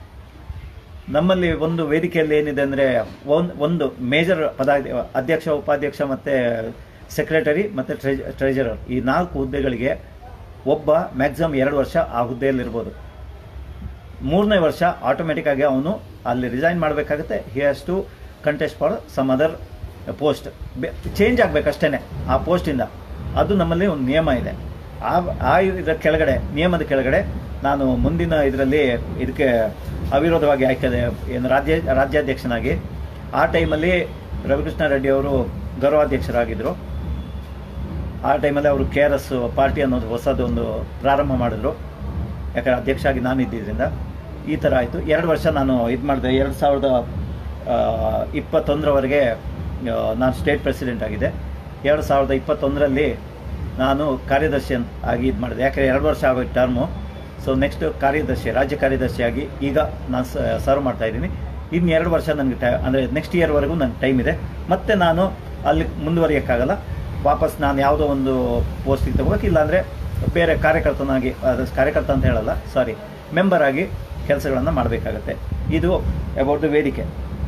ನಮ್ಮಲ್ಲಿ ಒಂದು ವೇದಿಕೆಯಲ್ಲಿ ಏನಿದೆ ಅಂದರೆ ಒಂದು ಒಂದು ಮೇಜರ್ ಪದ ಅಧ್ಯಕ್ಷ ಉಪಾಧ್ಯಕ್ಷ ಮತ್ತು ಸೆಕ್ರೆಟರಿ ಮತ್ತು ಟ್ರೆಜ್ ಟ್ರೆಜರರ್ ಈ ನಾಲ್ಕು ಹುದ್ದೆಗಳಿಗೆ ಒಬ್ಬ ಮ್ಯಾಕ್ಸಿಮಮ್ ಎರಡು ವರ್ಷ ಆ ಹುದ್ದೆಯಲ್ಲಿರ್ಬೋದು ಮೂರನೇ ವರ್ಷ ಆಟೋಮೆಟಿಕ್ ಆಗಿ ಅವನು ಅಲ್ಲಿ ರಿಸೈನ್ ಮಾಡಬೇಕಾಗುತ್ತೆ he has to contest for some other post change ಆಗಬೇಕಷ್ಟೇ ಆ ಪೋಸ್ಟಿಂದ ಅದು ನಮ್ಮಲ್ಲಿ ಒಂದು ನಿಯಮ ಇದೆ ಆ ಆ ಇದರ ಕೆಳಗಡೆ ನಿಯಮದ ಕೆಳಗಡೆ ನಾನು ಮುಂದಿನ ಇದರಲ್ಲಿ ಇದಕ್ಕೆ ಅವಿರೋಧವಾಗಿ ಆಯ್ತದೆ ಏನು ರಾಜ್ಯ ರಾಜ್ಯಾಧ್ಯಕ್ಷನಾಗಿ ಆ ಟೈಮಲ್ಲಿ ರವಿಕೃಷ್ಣ ರೆಡ್ಡಿ ಅವರು ಗೌರವಾಧ್ಯಕ್ಷರಾಗಿದ್ದರು ಆ ಟೈಮಲ್ಲಿ ಅವರು ಕೆ ಆರ್ ಎಸ್ ಪಾರ್ಟಿ ಅನ್ನೋದು ಹೊಸದೊಂದು ಪ್ರಾರಂಭ ಮಾಡಿದ್ರು ಯಾಕಂದ್ರೆ ಅಧ್ಯಕ್ಷ ಆಗಿ ನಾನು ಇದ್ದಿದ್ದರಿಂದ ಈ ಥರ ಆಯಿತು ಎರಡು ವರ್ಷ ನಾನು ಇದು ಮಾಡಿದೆ ಎರಡು ಸಾವಿರದ ಆ, ಇಪ್ಪತ್ತೊಂದರವರೆಗೆ ಆ, ನಾನು ಸ್ಟೇಟ್ ಪ್ರೆಸಿಡೆಂಟ್ ಆಗಿದೆ ಎರಡು ಸಾವಿರದ ಇಪ್ಪತ್ತೊಂದರಲ್ಲಿ ನಾನು ಕಾರ್ಯದರ್ಶಿ ಅಂತ ಆಗಿ ಇದು ಮಾಡಿದೆ ಯಾಕಂದರೆ ಎರಡು ವರ್ಷ ಆಗೋಯ್ತು ಟರ್ಮು ಸೊ ನೆಕ್ಸ್ಟ್ ಕಾರ್ಯದರ್ಶಿ ರಾಜ್ಯ ಕಾರ್ಯದರ್ಶಿಯಾಗಿ ಈಗ ನಾನು ಸರ್ವ್ ಮಾಡ್ತಾ ಇದ್ದೀನಿ ಇನ್ನು ಎರಡು ವರ್ಷ ನನಗೆ ಟೈ ಅಂದರೆ ನೆಕ್ಸ್ಟ್ ಇಯರ್ವರೆಗೂ ನನಗೆ ಟೈಮ್ ಇದೆ ಮತ್ತೆ ನಾನು ಅಲ್ಲಿ ಮುಂದುವರಿಯೋಕ್ಕಾಗಲ್ಲ ವಾಪಸ್ ನಾನು ಯಾವುದೋ ಒಂದು ಪೋಸ್ಟಿಗೆ ತಗೋಬೇಕು ಇಲ್ಲಾಂದರೆ ಬೇರೆ ಕಾರ್ಯಕರ್ತನಾಗಿ ಅದು ಕಾರ್ಯಕರ್ತ ಅಂತ ಹೇಳಲ್ಲ ಸಾರಿ ಮೆಂಬರ್ ಆಗಿ ಕೆಲಸಗಳನ್ನು ಮಾಡಬೇಕಾಗತ್ತೆ ಇದು ಅಬೌಟ್ ದ ವೇದಿಕೆ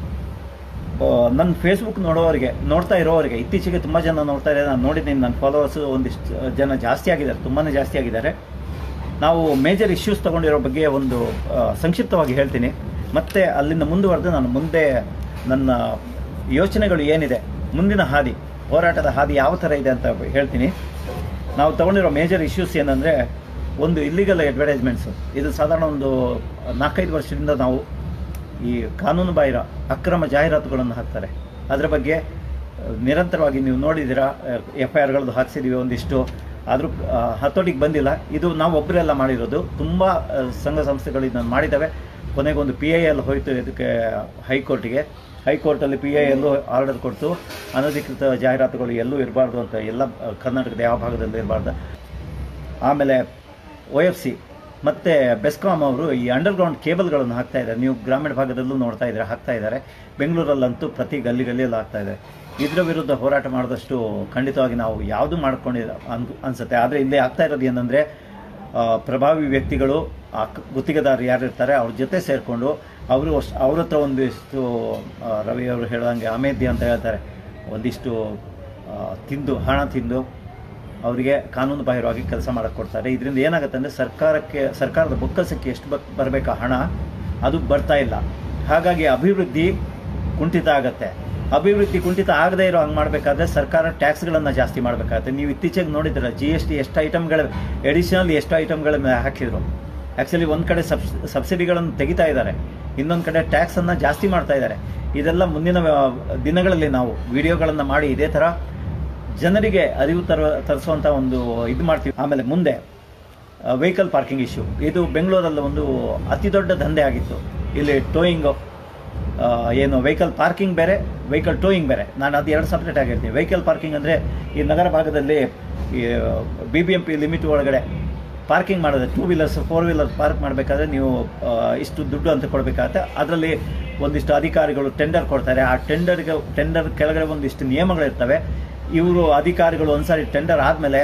ಆ, ನನ್ನ ಫೇಸ್ಬುಕ್ ನೋಡೋರಿಗೆ ನೋಡ್ತಾ ಇರೋರಿಗೆ ಇತ್ತೀಚೆಗೆ ತುಂಬ ಜನ ನೋಡ್ತಾ ಇದ್ದಾರೆ ನಾನು ನೋಡಿದ್ದೀನಿ ನನ್ನ ಫಾಲೋವರ್ಸ್ ಒಂದಿಷ್ಟು ಜನ ಜಾಸ್ತಿ ಆಗಿದ್ದಾರೆ ತುಂಬಾ ಜಾಸ್ತಿ ಆಗಿದ್ದಾರೆ ನಾವು ಮೇಜರ್ ಇಶ್ಯೂಸ್ ತಗೊಂಡಿರೋ ಬಗ್ಗೆ ಒಂದು ಆ, ಸಂಕ್ಷಿಪ್ತವಾಗಿ ಹೇಳ್ತೀನಿ ಮತ್ತೆ ಅಲ್ಲಿಂದ ಮುಂದುವರೆದು ನಾನು ಮುಂದೆ ನನ್ನ ಯೋಚನೆಗಳು ಏನಿದೆ ಮುಂದಿನ ಹಾದಿ ಹೋರಾಟದ ಹಾದಿ ಯಾವ ಥರ ಇದೆ ಅಂತ ಹೇಳ್ತೀನಿ ನಾವು ತಗೊಂಡಿರೋ ಮೇಜರ್ ಇಶ್ಯೂಸ್ ಏನಂದರೆ ಒಂದು ಇಲ್ಲಿಗಲ್ ಅಡ್ವರ್ಟೈಸ್ಮೆಂಟ್ಸು ಇದು ಸಾಧಾರಣ ಒಂದು ನಾಲ್ಕೈದು ವರ್ಷದಿಂದ ನಾವು ಈ ಕಾನೂನು ಬಾಹಿರ ಅಕ್ರಮ ಜಾಹೀರಾತುಗಳನ್ನು ಹಾಕ್ತಾರೆ ಅದರ ಬಗ್ಗೆ ಆ, ನಿರಂತರವಾಗಿ ನೀವು ನೋಡಿದ್ದೀರಾ ಎಫ್ ಐ ಆರ್ಗಳದ್ದು ಹಾಕ್ಸಿದ್ದೀವಿ ಒಂದಿಷ್ಟು ಆದರೂ ಹತೋಟಿಗೆ ಬಂದಿಲ್ಲ ಇದು ನಾವು ಒಬ್ಬರೆಲ್ಲ ಮಾಡಿರೋದು ತುಂಬ ಆ, ಸಂಘ ಸಂಸ್ಥೆಗಳು ಇದನ್ನು ಮಾಡಿದ್ದಾವೆ ಕೊನೆಗೊಂದು ಪಿ ಐ ಎಲ್ ಹೋಯಿತು ಇದಕ್ಕೆ ಹೈಕೋರ್ಟಿಗೆ ಹೈಕೋರ್ಟಲ್ಲಿ ಪಿ ಐ ಎಲ್ಲೂ ಆರ್ಡರ್ ಕೊಡ್ತು ಅನಧಿಕೃತ ಜಾಹೀರಾತುಗಳು ಎಲ್ಲೂ ಇರಬಾರ್ದು ಅಂತ ಎಲ್ಲ ಆ, ಕರ್ನಾಟಕದ ಯಾವ ಭಾಗದಲ್ಲೂ ಇರಬಾರ್ದು ಆಮೇಲೆ ಒ ಎಫ್ ಸಿ ಮತ್ತು ಬೆಸ್ಕಾಮ್ ಅವರು ಈ ಅಂಡರ್ಗ್ರೌಂಡ್ ಕೇಬಲ್ಗಳನ್ನು ಹಾಕ್ತಾ ಇದ್ದಾರೆ ನೀವು ಗ್ರಾಮೀಣ ಭಾಗದಲ್ಲೂ ನೋಡ್ತಾ ಇದ್ದಾರೆ ಹಾಕ್ತಾ ಇದ್ದಾರೆ ಬೆಂಗಳೂರಲ್ಲಂತೂ ಪ್ರತಿ ಗಲ್ಲಿ ಗಲ್ಲಿಯಲ್ಲಿ ಹಾಕ್ತಾ ಇದ್ದಾರೆ ಇದರ ವಿರುದ್ಧ ಹೋರಾಟ ಮಾಡಿದಷ್ಟು ಖಂಡಿತವಾಗಿ ನಾವು ಯಾವುದು ಮಾಡ್ಕೊಂಡಿಲ್ಲ ಅನ್ ಅನ್ಸುತ್ತೆ ಆದರೆ ಇಲ್ಲಿ ಆಗ್ತಾ ಇರೋದು ಏನಂದರೆ ಪ್ರಭಾವಿ ವ್ಯಕ್ತಿಗಳು ಆ ಕ- ಗುತ್ತಿಗೆದಾರರು ಯಾರು ಇರ್ತಾರೆ ಅವ್ರ ಜೊತೆ ಸೇರಿಕೊಂಡು ಅವರು ಅಷ್ಟ್- ಅವ್ರ ಹತ್ರ ಒಂದಿಷ್ಟು ಆ, ರವಿ ಅವರು ಹೇಳ್ದಂಗೆ ಅಮೇಧ್ಯ ಅಂತ ಹೇಳ್ತಾರೆ ಒಂದಿಷ್ಟು ಆ, ತಿಂದು ಹಣ ತಿಂದು ಅವರಿಗೆ ಕಾನೂನು ಬಾಹಿರವಾಗಿ ಕೆಲಸ ಮಾಡಕ್ಕೆ ಕೊಡ್ತಾರೆ ಇದರಿಂದ ಏನಾಗುತ್ತೆ ಅಂದರೆ ಸರ್ಕಾರಕ್ಕೆ ಸರ್ಕಾರದ ಬೊಕ್ಕಸಕ್ಕೆ ಎಷ್ಟು ಬ ಬರಬೇಕಾ ಹಣ ಅದು ಬರ್ತಾ ಇಲ್ಲ ಹಾಗಾಗಿ ಅಭಿವೃದ್ಧಿ ಕುಂಠಿತ ಆಗತ್ತೆ ಅಭಿವೃದ್ಧಿ ಕುಂಠಿತ ಆಗದೇ ಇರೋ ಹಂಗೆ ಮಾಡಬೇಕಾದ್ರೆ ಸರ್ಕಾರ ಟ್ಯಾಕ್ಸ್ಗಳನ್ನು ಜಾಸ್ತಿ ಮಾಡಬೇಕಾಗತ್ತೆ ನೀವು ಇತ್ತೀಚೆಗೆ ನೋಡಿದ್ರೆ ಜಿ ಎಸ್ ಟಿ ಎಷ್ಟು ಐಟಮ್ಗಳ ಎಡಿಷನಲ್ ಎಷ್ಟು ಐಟಮ್ಗಳ ಮೇಲೆ ಹಾಕಿದ್ರು ಆ್ಯಕ್ಚುಲಿ ಒಂದು ಕಡೆ ಸಬ್ಸ್ ಸಬ್ಸಿಡಿಗಳನ್ನು ತೆಗಿತಾ ಇದ್ದಾರೆ ಇನ್ನೊಂದು ಕಡೆ ಟ್ಯಾಕ್ಸನ್ನು ಜಾಸ್ತಿ ಮಾಡ್ತಾ ಇದ್ದಾರೆ ಇದೆಲ್ಲ ಮುಂದಿನ ಆ, ದಿನಗಳಲ್ಲಿ ನಾವು ವಿಡಿಯೋಗಳನ್ನು ಮಾಡಿ ಇದೇ ಥರ ಜನರಿಗೆ ಅರಿವು ತರ ತರಿಸುವಂಥ ಒಂದು ಇದು ಮಾಡ್ತೀವಿ ಆಮೇಲೆ ಮುಂದೆ ವೆಹಿಕಲ್ ಪಾರ್ಕಿಂಗ್ ಇಶ್ಯೂ ಇದು ಬೆಂಗಳೂರಲ್ಲಿ ಒಂದು ಅತಿ ದೊಡ್ಡ ದಂಧೆ ಆಗಿತ್ತು ಇಲ್ಲಿ ಟೋಯಿಂಗ್ ಆ, ಏನು ವೆಹಿಕಲ್ ಪಾರ್ಕಿಂಗ್ ಬೇರೆ ವೆಹಿಕಲ್ ಟೋಯಿಂಗ್ ಬೇರೆ ನಾನು ಅದು ಎರಡು ಸಪ್ರೇಟ್ ಆಗಿರ್ತೀನಿ ವೆಹಿಕಲ್ ಪಾರ್ಕಿಂಗ್ ಅಂದರೆ ಈ ನಗರ ಭಾಗದಲ್ಲಿ B B M P limit ಒಳಗಡೆ ಪಾರ್ಕಿಂಗ್ ಮಾಡೋದು two wheelers four wheeler park ಮಾಡಬೇಕಾದ್ರೆ ನೀವು ಆ, ಇಷ್ಟು ದುಡ್ಡು ಅಂತ ಕೊಡಬೇಕಾಗತ್ತೆ ಅದರಲ್ಲಿ ಒಂದಿಷ್ಟು ಅಧಿಕಾರಿಗಳು ಟೆಂಡರ್ ಕೊಡ್ತಾರೆ ಆ ಟೆಂಡರ್ಗೆ ಟೆಂಡರ್ ಕೆಳಗಡೆ ಒಂದಿಷ್ಟು ನಿಯಮಗಳಿರ್ತವೆ ಇವರು ಅಧಿಕಾರಿಗಳು ಒಂದ್ಸಾರಿ ಟೆಂಡರ್ ಆದಮೇಲೆ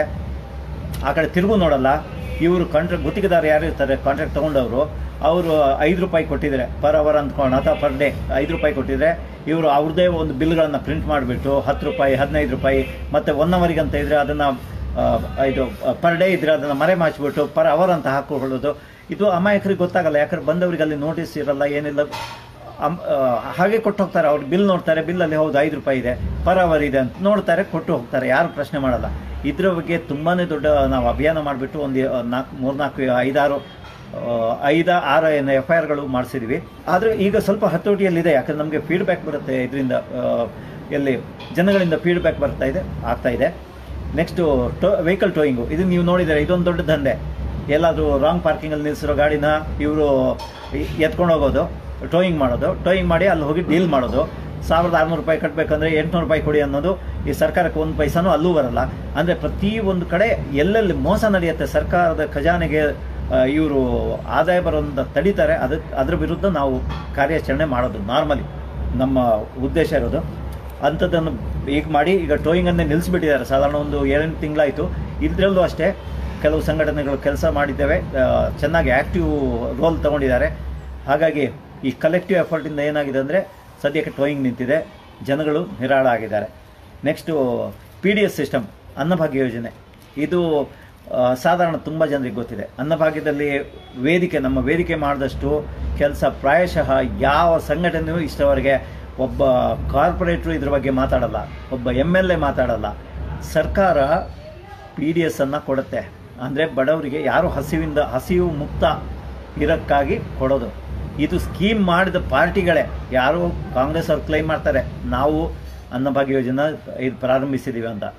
ಆ ಕಡೆ ತಿರುಗು ನೋಡಲ್ಲ ಇವರು ಕಾಂಟ್ರಾಕ್ಟ್ ಗುತ್ತಿಗೆದಾರ ಯಾರು ಇರ್ತಾರೆ ಕಾಂಟ್ರಾಕ್ಟ್ ತೊಗೊಂಡವರು ಅವರು ಐದು ರೂಪಾಯಿ ಕೊಟ್ಟಿದ್ದಾರೆ ಪರ್ ಅವರ್ ಅಂದ್ಕೊಂಡು ಅಥವಾ ಪರ್ ಡೇ ಐದು ರೂಪಾಯಿ ಕೊಟ್ಟಿದ್ರೆ ಇವರು ಅವ್ರದ್ದೇ ಒಂದು ಬಿಲ್ಗಳನ್ನು ಪ್ರಿಂಟ್ ಮಾಡಿಬಿಟ್ಟು ಹತ್ತು ರೂಪಾಯಿ ಹದಿನೈದು ರೂಪಾಯಿ ಮತ್ತು ಒನ್ ಅವರಿಗೆ ಅಂತ ಇದ್ದರೆ ಅದನ್ನು ಇದು ಪರ್ ಡೇ ಇದ್ದರೆ ಅದನ್ನು ಮರೆ ಮಾಚಿಬಿಟ್ಟು ಪರ್ ಅವರ್ ಅಂತ ಹಾಕೊಳ್ಳೋದು ಇದು ಅಮಾಯಕರಿಗೆ ಗೊತ್ತಾಗಲ್ಲ ಯಾಕಂದ್ರೆ ಬಂದವರಿಗೆ ಅಲ್ಲಿ ನೋಟಿಸ್ ಇರಲ್ಲ ಏನಿಲ್ಲ ಅಮ್- ಆ, ಹಾಗೆ ಕೊಟ್ಟು ಹೋಗ್ತಾರೆ ಅವ್ರು ಬಿಲ್ ನೋಡ್ತಾರೆ ಬಿಲ್ಲಲ್ಲಿ ಹೌದು ಐದು ರೂಪಾಯಿ ಇದೆ ಪರ್ ಅವರ್ ಇದೆ ಅಂತ ನೋಡ್ತಾರೆ ಕೊಟ್ಟು ಹೋಗ್ತಾರೆ ಯಾರು ಪ್ರಶ್ನೆ ಮಾಡಲ್ಲ ಇದ್ರ ಬಗ್ಗೆ ತುಂಬಾ ದೊಡ್ಡ ನಾವು ಅಭಿಯಾನ ಮಾಡಿಬಿಟ್ಟು ಒಂದು ನಾಲ್ಕು ಮೂರ್ನಾಲ್ಕು ಐದಾರು ಆ, ಐದ ಆರು ಏನು ಎಫ್ ಐ ಆರ್ಗಳು ಮಾಡಿಸಿದ್ವಿ ಆದರೆ ಈಗ ಸ್ವಲ್ಪ ಹತೋಟಿಯಲ್ಲಿದೆ ಯಾಕಂದ್ರೆ ನಮಗೆ ಫೀಡ್ಬ್ಯಾಕ್ ಬರುತ್ತೆ ಇದರಿಂದ ಎಲ್ಲಿ ಜನಗಳಿಂದ ಫೀಡ್ಬ್ಯಾಕ್ ಬರ್ತಾ ಇದೆ ಆಗ್ತಾ ಇದೆ ನೆಕ್ಸ್ಟು ಟೋ ವೆಹಿಕಲ್ ಟೋಯಿಂಗು ಇದು ನೀವು ನೋಡಿದರೆ ಇದೊಂದು ದೊಡ್ಡ ದಂಧೆ ಎಲ್ಲಾದರೂ ರಾಂಗ್ ಪಾರ್ಕಿಂಗಲ್ಲಿ ನಿಲ್ಲಿಸಿರೋ ಗಾಡಿನ ಇವರು ಎತ್ಕೊಂಡು ಹೋಗೋದು ಟೋಯಿಂಗ್ ಮಾಡೋದು ಟೋಯಿಂಗ್ ಮಾಡಿ ಅಲ್ಲಿ ಹೋಗಿ ಡೀಲ್ ಮಾಡೋದು ಸಾವಿರದ ಆರುನೂರು ರೂಪಾಯಿ ಕಟ್ಟಬೇಕಂದ್ರೆ ಎಂಟುನೂರು ರೂಪಾಯಿ ಕೊಡಿ ಅನ್ನೋದು ಈ ಸರ್ಕಾರಕ್ಕೆ ಒಂದು ಪೈಸಾನೂ ಅಲ್ಲೂ ಬರಲ್ಲ ಅಂದರೆ ಪ್ರತಿ ಒಂದು ಕಡೆ ಎಲ್ಲೆಲ್ಲಿ ಮೋಸ ನಡೆಯುತ್ತೆ ಸರ್ಕಾರದ ಖಜಾನೆಗೆ ಇವರು ಆದಾಯ ಬರೋದನ್ನ ತಡೀತಾರೆ ಅದಕ್ಕೆ ಅದ್ರ ವಿರುದ್ಧ ನಾವು ಕಾರ್ಯಾಚರಣೆ ಮಾಡೋದು ನಾರ್ಮಲಿ ನಮ್ಮ ಉದ್ದೇಶ ಇರೋದು ಅಂಥದ್ದನ್ನು ಈಗ ಮಾಡಿ ಈಗ ಟೋಯಿಂಗನ್ನೇ ನಿಲ್ಲಿಸ್ಬಿಟ್ಟಿದ್ದಾರೆ ಸಾಧಾರಣ ಒಂದು ಏಳೆಂಟು ತಿಂಗಳಾಯಿತು ಇದರಲ್ಲೂ ಅಷ್ಟೇ ಕೆಲವು ಸಂಘಟನೆಗಳು ಕೆಲಸ ಮಾಡಿದ್ದೇವೆ ಆ, ಚೆನ್ನಾಗಿ ಆ್ಯಕ್ಟಿವ್ ರೋಲ್ ತಗೊಂಡಿದ್ದಾರೆ ಹಾಗಾಗಿ ಈ ಕಲೆಕ್ಟಿವ್ ಎಫರ್ಟಿಂದ ಏನಾಗಿದೆ ಅಂದರೆ ಸದ್ಯಕ್ಕೆ ಟೋಯಿಂಗ್ ನಿಂತಿದೆ ಜನಗಳು ನಿರಾಳ ಆಗಿದ್ದಾರೆ next P D S system Annabhagya ಯೋಜನೆ ಇದು ಆ, ಸಾಧಾರಣ ತುಂಬ ಜನರಿಗೆ ಗೊತ್ತಿದೆ ಅನ್ನಭಾಗ್ಯದಲ್ಲಿ ವೇದಿಕೆ ನಮ್ಮ ವೇದಿಕೆ ಮಾಡಿದಷ್ಟು ಕೆಲಸ ಪ್ರಾಯಶಃ ಯಾವ ಸಂಘಟನೆಯೂ ಇಷ್ಟವರೆಗೆ ಒಬ್ಬ ಕಾರ್ಪೊರೇಟ್ರು ಇದ್ರ ಬಗ್ಗೆ ಮಾತಾಡಲ್ಲ ಒಬ್ಬ ಎಮ್ ಎಲ್ ಎ ಮಾತಾಡಲ್ಲ ಸರ್ಕಾರ ಪಿ ಡಿ ಎಸ್ ಅನ್ನು ಕೊಡುತ್ತೆ ಅಂದರೆ ಬಡವರಿಗೆ ಯಾರು ಹಸಿವಿಂದ ಹಸಿವು ಮುಕ್ತ ಇರೋಕ್ಕಾಗಿ ಕೊಡೋದು ಇದು ಸ್ಕೀಮ್ ಮಾಡಿದ ಪಾರ್ಟಿಗಳೇ ಯಾರು ಕಾಂಗ್ರೆಸ್ ಅವ್ರು ಕ್ಲೈಮ್ ಮಾಡ್ತಾರೆ ನಾವು ಅನ್ನಭಾಗ್ಯ ಯೋಜನೆ ಇದು ಪ್ರಾರಂಭಿಸಿದ್ದೀವಿ ಅಂತ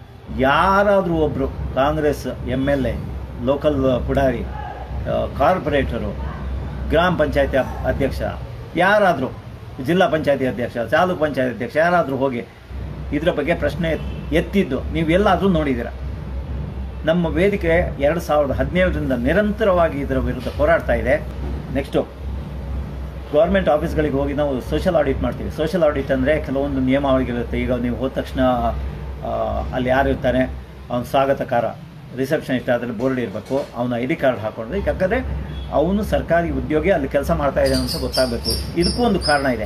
ಯಾರಾದರೂ ಒಬ್ಬರು Congress M L A local ಪುಡಾರಿ ಆ, ಕಾರ್ಪೊರೇಟರು ಗ್ರಾಮ ಪಂಚಾಯತಿ ಅಪ್- ಅಧ್ಯಕ್ಷ ಯಾರಾದರೂ ಜಿಲ್ಲಾ ಪಂಚಾಯತಿ ಅಧ್ಯಕ್ಷ ತಾಲೂಕು ಪಂಚಾಯತಿ ಅಧ್ಯಕ್ಷ ಯಾರಾದರೂ ಹೋಗಿ ಇದರ ಬಗ್ಗೆ ಪ್ರಶ್ನೆ ಎತ್ತಿದ್ದು ನೀವು ಎಲ್ಲಾದರೂ ನೋಡಿದ್ದೀರ ನಮ್ಮ ವೇದಿಕೆ ಎರಡು ಸಾವಿರದ ಹದಿನೇಳರಿಂದ ನಿರಂತರವಾಗಿ ಇದರ ವಿರುದ್ಧ ಹೋರಾಡ್ತಾ ಇದೆ ನೆಕ್ಸ್ಟು ಗೌರ್ಮೆಂಟ್ ಆಫೀಸ್ಗಳಿಗೆ ಹೋಗಿ ನಾವು ಸೋಷಲ್ ಆಡಿಟ್ ಮಾಡ್ತೀವಿ ಸೋಷಲ್ ಆಡಿಟ್ ಅಂದರೆ ಕೆಲವೊಂದು ನಿಯಮಾವಳಿಗಳಿರುತ್ತೆ ಈಗ ನೀವು ಹೋದ ತಕ್ಷಣ ಆ, ಅಲ್ಲಿ ಯಾರು ಇರ್ತಾನೆ ಅವನ ಸ್ವಾಗತಕಾರ ರಿಸೆಪ್ಷನಿಸ್ಟ್ ಅದರಲ್ಲಿ ಬೋರ್ಡ್ ಇರಬೇಕು ಅವನ ಐ ಡಿ ಕಾರ್ಡ್ ಹಾಕೊಂಡ್ರೆ ಯಾಕಂದರೆ ಅವನು ಸರ್ಕಾರಿ ಉದ್ಯೋಗಿ ಅಲ್ಲಿ ಕೆಲಸ ಮಾಡ್ತಾ ಇದ್ದಾನೆ ಅಂತ ಗೊತ್ತಾಗಬೇಕು ಇದಕ್ಕೂ ಒಂದು ಕಾರಣ ಇದೆ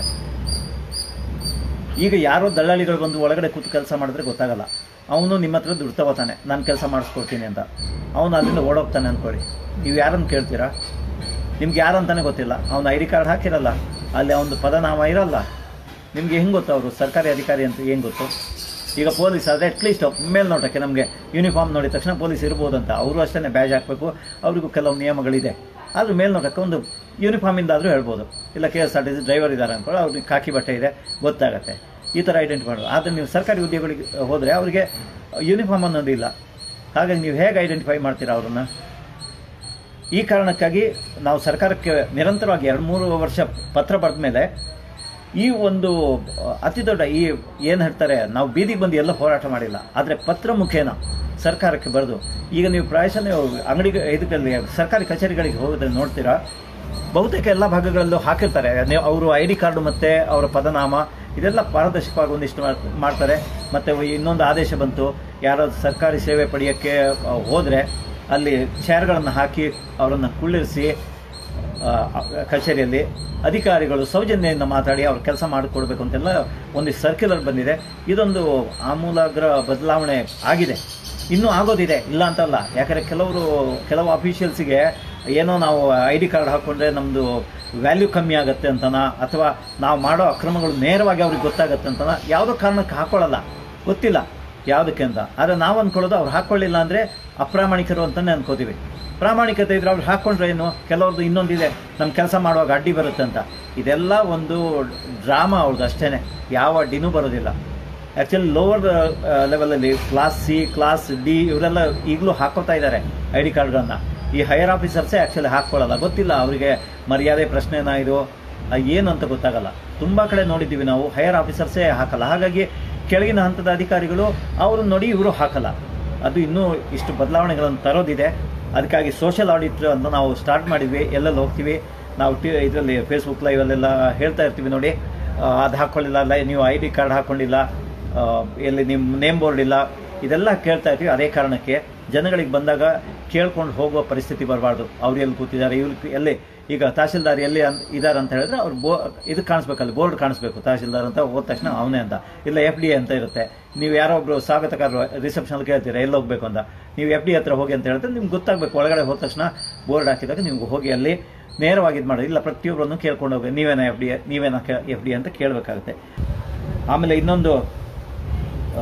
ಈಗ ಯಾರೋ ದಳ್ಳಾಳಿಗಳು ಬಂದು ಒಳಗಡೆ ಕೂತು ಕೆಲಸ ಮಾಡಿದ್ರೆ ಗೊತ್ತಾಗಲ್ಲ ಅವನು ನಿಮ್ಮ ಹತ್ರ ದುಡ್ಡು ತಗೋತಾನೆ ನಾನು ಕೆಲಸ ಮಾಡಿಸ್ಕೊಡ್ತೀನಿ ಅಂತ ಅವನು ಅಲ್ಲಿಂದ ಓಡೋಗ್ತಾನೆ ಅಂದ್ಕೊಳ್ಳಿ ನೀವು ಯಾರನ್ನು ಕೇಳ್ತೀರಾ ನಿಮ್ಗೆ ಯಾರಂತಾನೆ ಗೊತ್ತಿಲ್ಲ ಅವ್ನ ಐ ಡಿ ಕಾರ್ಡ್ ಹಾಕಿರಲ್ಲ ಅಲ್ಲಿ ಅವನದು ಪದನಾಮ ಇರಲ್ಲ ನಿಮ್ಗೆ ಹೆಂಗೆ ಗೊತ್ತು ಅವರು ಸರ್ಕಾರಿ ಅಧಿಕಾರಿ ಅಂತ ಏನು ಗೊತ್ತು ಈಗ ಪೊಲೀಸ್ ಆದರೆ ಅಟ್ಲೀಸ್ಟ್ ಮೇಲ್ನೋಟಕ್ಕೆ ನಮಗೆ ಯೂನಿಫಾರ್ಮ್ ನೋಡಿದ ತಕ್ಷಣ ಪೊಲೀಸ್ ಇರ್ಬೋದು ಅಂತ ಅವರು ಅಷ್ಟೇ ಬ್ಯಾಜ್ ಹಾಕಬೇಕು ಅವರಿಗೂ ಕೆಲವು ನಿಯಮಗಳಿದೆ ಆದರೂ ಮೇಲ್ನೋಟಕ್ಕೆ ಒಂದು ಯೂನಿಫಾರ್ಮಿಂದ ಆದರೂ ಹೇಳ್ಬೋದು ಇಲ್ಲ K S R T C driver ಇದ್ದಾರೆ ಅಂದ್ಕೊಳ್ಳಿ ಅವ್ರಿಗೆ ಕಾಕಿ ಬಟ್ಟೆ ಇದೆ ಗೊತ್ತಾಗುತ್ತೆ ಈ ಥರ ಐಡೆಂಟಿಫೈ ಮಾಡೋದು ಆದರೆ ನೀವು ಸರ್ಕಾರಿ ಉದ್ಯೋಗಗಳಿಗೆ ಹೋದರೆ ಅವರಿಗೆ ಯೂನಿಫಾರ್ಮ್ ಅನ್ನೋದು ಇಲ್ಲ ಹಾಗಾಗಿ ನೀವು ಹೇಗೆ ಐಡೆಂಟಿಫೈ ಮಾಡ್ತೀರಾ ಅವ್ರನ್ನ ಈ ಕಾರಣಕ್ಕಾಗಿ ನಾವು ಸರ್ಕಾರಕ್ಕೆ ನಿರಂತರವಾಗಿ ಎರಡು ಮೂರು ವರ್ಷ ಪತ್ರ ಬರೆದ ಮೇಲೆ ಈ ಒಂದು ಅಹ್, ಅತಿ ದೊಡ್ಡ ಈ ಏನು ಹೇಳ್ತಾರೆ ನಾವು ಬೀದಿಗೆ ಬಂದು ಎಲ್ಲ ಹೋರಾಟ ಮಾಡಿಲ್ಲ ಆದರೆ ಪತ್ರ ಮುಖೇನ ಸರ್ಕಾರಕ್ಕೆ ಬರೆದು ಈಗ ನೀವು ಪ್ರಾಯಶಃ ನೀವು ಅಂಗಡಿಗೆ ಇದರಲ್ಲಿ ಸರ್ಕಾರಿ ಕಚೇರಿಗಳಿಗೆ ಹೋಗೋದ್ರೆ ನೋಡ್ತೀರಾ ಬಹುತೇಕ ಎಲ್ಲ ಭಾಗಗಳಲ್ಲೂ ಹಾಕಿರ್ತಾರೆ ನೀವು ಅವರು ಐ ಡಿ ಕಾರ್ಡು ಮತ್ತು ಅವರ ಪದನಾಮ ಇದೆಲ್ಲ ಪಾರದರ್ಶಕವಾಗಿ ಒಂದಿಷ್ಟು ಮಾಡ್- ಮಾಡ್ತಾರೆ ಮತ್ತು ಇನ್ನೊಂದು ಆದೇಶ ಬಂತು ಯಾರಾದ್ರು ಸರ್ಕಾರಿ ಸೇವೆ ಪಡೆಯೋಕ್ಕೆ ಅಹ್, ಹೋದರೆ ಅಲ್ಲಿ ಚೇರ್ಗಳನ್ನು ಹಾಕಿ ಅವರನ್ನು ಕುಳ್ಳಿರಿಸಿ ಆ, ಕಚೇರಿಯಲ್ಲಿ ಅಧಿಕಾರಿಗಳು ಸೌಜನ್ಯದಿಂದ ಮಾತಾಡಿ ಅವ್ರ ಕೆಲಸ ಮಾಡಿಕೊಡ್ಬೇಕು ಅಂತೆಲ್ಲ ಒಂದು ಸರ್ಕ್ಯುಲರ್ ಬಂದಿದೆ ಇದೊಂದು ಆಮೂಲಾಗ್ರ ಬದಲಾವಣೆ ಆಗಿದೆ ಇನ್ನೂ ಆಗೋದಿದೆ ಇಲ್ಲ ಅಂತಲ್ಲ ಯಾಕಂದರೆ ಕೆಲವರು ಕೆಲವು ಅಫಿಷಿಯಲ್ಸಿಗೆ ಏನೋ ನಾವು ಐ ಡಿ ಕಾರ್ಡ್ ಹಾಕ್ಕೊಂಡ್ರೆ ನಮ್ಮದು ವ್ಯಾಲ್ಯೂ ಕಮ್ಮಿ ಆಗುತ್ತೆ ಅಂತನಾ ಅಥವಾ ನಾವು ಮಾಡೋ ಅಕ್ರಮಗಳು ನೇರವಾಗಿ ಅವ್ರಿಗೆ ಗೊತ್ತಾಗುತ್ತೆ ಅಂತನಾ ಯಾವುದೋ ಕಾರಣಕ್ಕೆ ಹಾಕ್ಕೊಳ್ಳಲ್ಲ ಗೊತ್ತಿಲ್ಲ ಯಾವುದಕ್ಕೆ ಅಂತ ಆದರೆ ನಾವು ಅಂದ್ಕೊಳ್ಳೋದು ಅವ್ರು ಹಾಕ್ಕೊಳ್ಳಿಲ್ಲ ಅಂದರೆ ಅಪ್ರಾಮಾಣಿಕರು ಅಂತಲೇ ಅನ್ಕೋತೀವಿ ಪ್ರಾಮಾಣಿಕತೆ ಇದ್ರೆ ಅವ್ರು ಹಾಕ್ಕೊಂಡ್ರೆ ಏನು ಕೆಲವ್ರದ್ದು ಇನ್ನೊಂದಿದೆ ನಮ್ಮ ಕೆಲಸ ಮಾಡುವಾಗ ಅಡ್ಡಿ ಬರುತ್ತೆ ಅಂತ ಇದೆಲ್ಲ ಒಂದು ಡ್ರಾಮಾ ಅವ್ರದ್ದು ಅಷ್ಟೇ ಯಾವ ಅಡ್ಡಿನೂ ಬರೋದಿಲ್ಲ ಆ್ಯಕ್ಚುಲಿ ಲೋವರ್ ಲೆವೆಲಲ್ಲಿ ಕ್ಲಾಸ್ ಸಿ ಕ್ಲಾಸ್ ಡಿ ಇವರೆಲ್ಲ ಈಗಲೂ ಹಾಕೋತಾ ಇದ್ದಾರೆ ಐ ಡಿ ಕಾರ್ಡ್ಗಳನ್ನ ಈ ಹೈಯರ್ ಆಫೀಸರ್ಸೇ ಆ್ಯಕ್ಚುಲಿ ಹಾಕ್ಕೊಳ್ಳಲ್ಲ ಗೊತ್ತಿಲ್ಲ ಅವರಿಗೆ ಮರ್ಯಾದೆ ಪ್ರಶ್ನೆನ ಇದು ಆ ಏನು ಅಂತ ಗೊತ್ತಾಗಲ್ಲ ತುಂಬ ಕಡೆ ನೋಡಿದ್ದೀವಿ ನಾವು ಹೈಯರ್ ಆಫೀಸರ್ಸೇ ಹಾಕಲ್ಲ ಹಾಗಾಗಿ ಕೆಳಗಿನ ಹಂತದ ಅಧಿಕಾರಿಗಳು ಅವರು ನೋಡಿ ಇವರು ಹಾಕಲ್ಲ ಅದು ಇನ್ನೂ ಇಷ್ಟು ಬದಲಾವಣೆಗಳನ್ನು ತರೋದಿದೆ ಅದಕ್ಕಾಗಿ ಸೋಷಿಯಲ್ ಆಡಿಟ್ ಅಂತ ನಾವು ಸ್ಟಾರ್ಟ್ ಮಾಡಿದ್ವಿ ಎಲ್ಲೆಲ್ಲಿ ಹೋಗ್ತೀವಿ ನಾವು ಟಿ ಇದರಲ್ಲಿ ಫೇಸ್ಬುಕ್ ಲೈವಲ್ಲೆಲ್ಲ ಹೇಳ್ತಾ ಇರ್ತೀವಿ ನೋಡಿ ಆ, ಅದು ಹಾಕ್ಕೊಳ್ಳಿಲ್ಲ ಲೈ ನೀವು ಐ ಡಿ ಕಾರ್ಡ್ ಹಾಕ್ಕೊಂಡಿಲ್ಲ ಆ, ಎಲ್ಲಿ ನಿಮ್ಮ ನೇಮ್ ಬೋರ್ಡ್ ಇಲ್ಲ ಇದೆಲ್ಲ ಕೇಳ್ತಾ ಇರ್ತೀವಿ ಅದೇ ಕಾರಣಕ್ಕೆ ಜನಗಳಿಗೆ ಬಂದಾಗ ಕೇಳ್ಕೊಂಡು ಹೋಗುವ ಪರಿಸ್ಥಿತಿ ಬರಬಾರ್ದು ಅವ್ರು ಎಲ್ಲಿ ಕೂತಿದ್ದಾರೆ ಇವ್ರು ಎಲ್ಲಿ ಈಗ ತಹಶೀಲ್ದಾರ್ ಎಲ್ಲಿ ಅನ್ ಇದ್ದಾರೆ ಅಂತ ಹೇಳಿದ್ರೆ ಅವ್ರು ಬೋ ಇದು ಕಾಣಿಸ್ಬೇಕಲ್ಲ ಬೋರ್ಡ್ ಕಾಣಿಸ್ಬೇಕು ತಹಶೀಲ್ದಾರ್ ಅಂತ ಹೋದ ತಕ್ಷಣ ಅವನೇ ಅಂತ ಇಲ್ಲ ಎಫ್ ಡಿ ಅಂತ ಇರುತ್ತೆ ನೀವು ಯಾರೋ ಒಬ್ರು ಸ್ವಾಗತಕಾರರು ರಿಸೆಪ್ಷನ್ ಕೇಳ್ತೀರಾ ಎಲ್ಲಿ ಹೋಗ್ಬೇಕು ಅಂತ ನೀವು ಎಫ್ ಡಿ ಹತ್ರ ಹೋಗಿ ಅಂತ ಹೇಳಿದ್ರೆ ನಿಮ್ಗೆ ಗೊತ್ತಾಗಬೇಕು ಒಳಗಡೆ ಹೋದ ತಕ್ಷಣ ಬೋರ್ಡ್ ಹಾಕಿದಾಗ ನಿಮ್ಗೆ ಹೋಗಿ ಅಲ್ಲಿ ನೇರವಾಗಿ ಇದು ಮಾಡಿ ಇಲ್ಲ ಪ್ರತಿಯೊಬ್ಬರನ್ನು ಕೇಳ್ಕೊಂಡು ಹೋಗಿ ನೀವೇನ ಎಫ್ ಡಿ ನೀವೇನ ಎಫ್ ಡಿ ಅಂತ ಕೇಳಬೇಕಾಗುತ್ತೆ ಆಮೇಲೆ ಇನ್ನೊಂದು ಆ,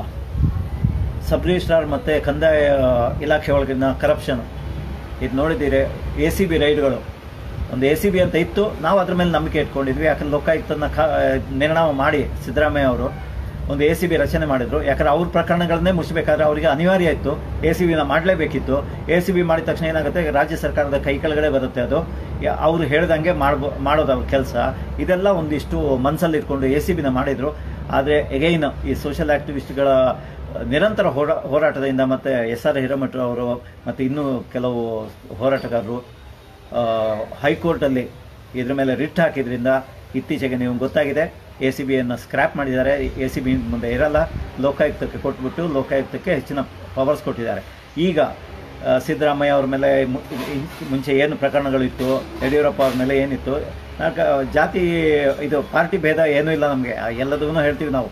ಸಬ್ ರಿಜಿಸ್ಟ್ರಾರ್ ಮತ್ತು ಕಂದಾಯ ಇಲಾಖೆ ಒಳಗಿನ ಕರಪ್ಷನ್ ಇದು ನೋಡಿದ್ದೀರಿ ಎ ಸಿ ಬಿ ರೈಡ್ಗಳು ಒಂದು ಎ ಸಿ ಬಿ ಅಂತ ಇತ್ತು ನಾವು ಅದ್ರ ಮೇಲೆ ನಂಬಿಕೆ ಇಟ್ಕೊಂಡಿದ್ವಿ ಯಾಕಂದ್ರೆ ಲೋಕಾಯುಕ್ತನ ಕ ನಿರ್ಣಯ ಮಾಡಿ ಸಿದ್ದರಾಮಯ್ಯ ಅವರು ಒಂದು ಎ ಸಿ ಬಿ ರಚನೆ ಮಾಡಿದ್ರು ಯಾಕಂದ್ರೆ ಅವ್ರ ಪ್ರಕರಣಗಳನ್ನೇ ಮುಚ್ಚಬೇಕಾದ್ರೆ ಅವರಿಗೆ ಅನಿವಾರ್ಯ ಇತ್ತು ಎ ಸಿ ಬಿನ ಮಾಡಲೇಬೇಕಿತ್ತು ಎ ಸಿ ಬಿ ಮಾಡಿದ ತಕ್ಷಣ ಏನಾಗುತ್ತೆ ರಾಜ್ಯ ಸರ್ಕಾರದ ಕೈ ಕೆಳಗಡೆ ಬರುತ್ತೆ ಅದು ಯಾ- ಅವ್ರು ಹೇಳ್ದಂಗೆ ಮಾಡ್ಬೋ ಮಾಡೋದು ಅವ್ರ ಕೆಲಸ ಇದೆಲ್ಲ ಒಂದಿಷ್ಟು ಮನಸ್ಸಲ್ಲಿ ಇಟ್ಕೊಂಡು ಎ ಸಿ ಬಿನ ಮಾಡಿದ್ರು ಆದರೆ ಎಗೈನ್ ಈ ಸೋಷಿಯಲ್ ಆಕ್ಟಿವಿಸ್ಟ್ಗಳ ನಿರಂತರ ಹೋರಾ ಹೋರಾಟದಿಂದ ಮತ್ತು ಎಸ್ ಆರ್ ಹಿರೇಮಠ ಅವರು ಮತ್ತು ಇನ್ನೂ ಕೆಲವು ಹೋರಾಟಗಾರರು ಆ, ಹೈಕೋರ್ಟಲ್ಲಿ ಇದ್ರ ಮೇಲೆ ರಿಟ್ ಹಾಕಿದ್ರಿಂದ ಇತ್ತೀಚೆಗೆ ನೀವು ಗೊತ್ತಾಗಿದೆ ಎ ಸಿ ಬಿಯನ್ನು ಸ್ಕ್ರ್ಯಾಪ್ ಮಾಡಿದ್ದಾರೆ ಎ ಸಿ ಬಿ ಮುಂದೆ ಇರಲ್ಲ ಲೋಕಾಯುಕ್ತಕ್ಕೆ ಕೊಟ್ಬಿಟ್ಟು ಲೋಕಾಯುಕ್ತಕ್ಕೆ ಹೆಚ್ಚಿನ ಪವರ್ಸ್ ಕೊಟ್ಟಿದ್ದಾರೆ ಈಗ ಆ, ಸಿದ್ದರಾಮಯ್ಯ ಅವ್ರ ಮೇಲೆ ಮು- ಇನ್- ಮುಂಚೆ ಏನು ಪ್ರಕರಣಗಳಿತ್ತು ಯಡಿಯೂರಪ್ಪ ಅವ್ರ ಮೇಲೆ ಏನಿತ್ತು ನಾಕ- ಜಾತಿ ಇದು ಪಾರ್ಟಿ ಭೇದ ಏನೂ ಇಲ್ಲ ನಮಗೆ ಎಲ್ಲದನ್ನೂ ಹೇಳ್ತೀವಿ ನಾವು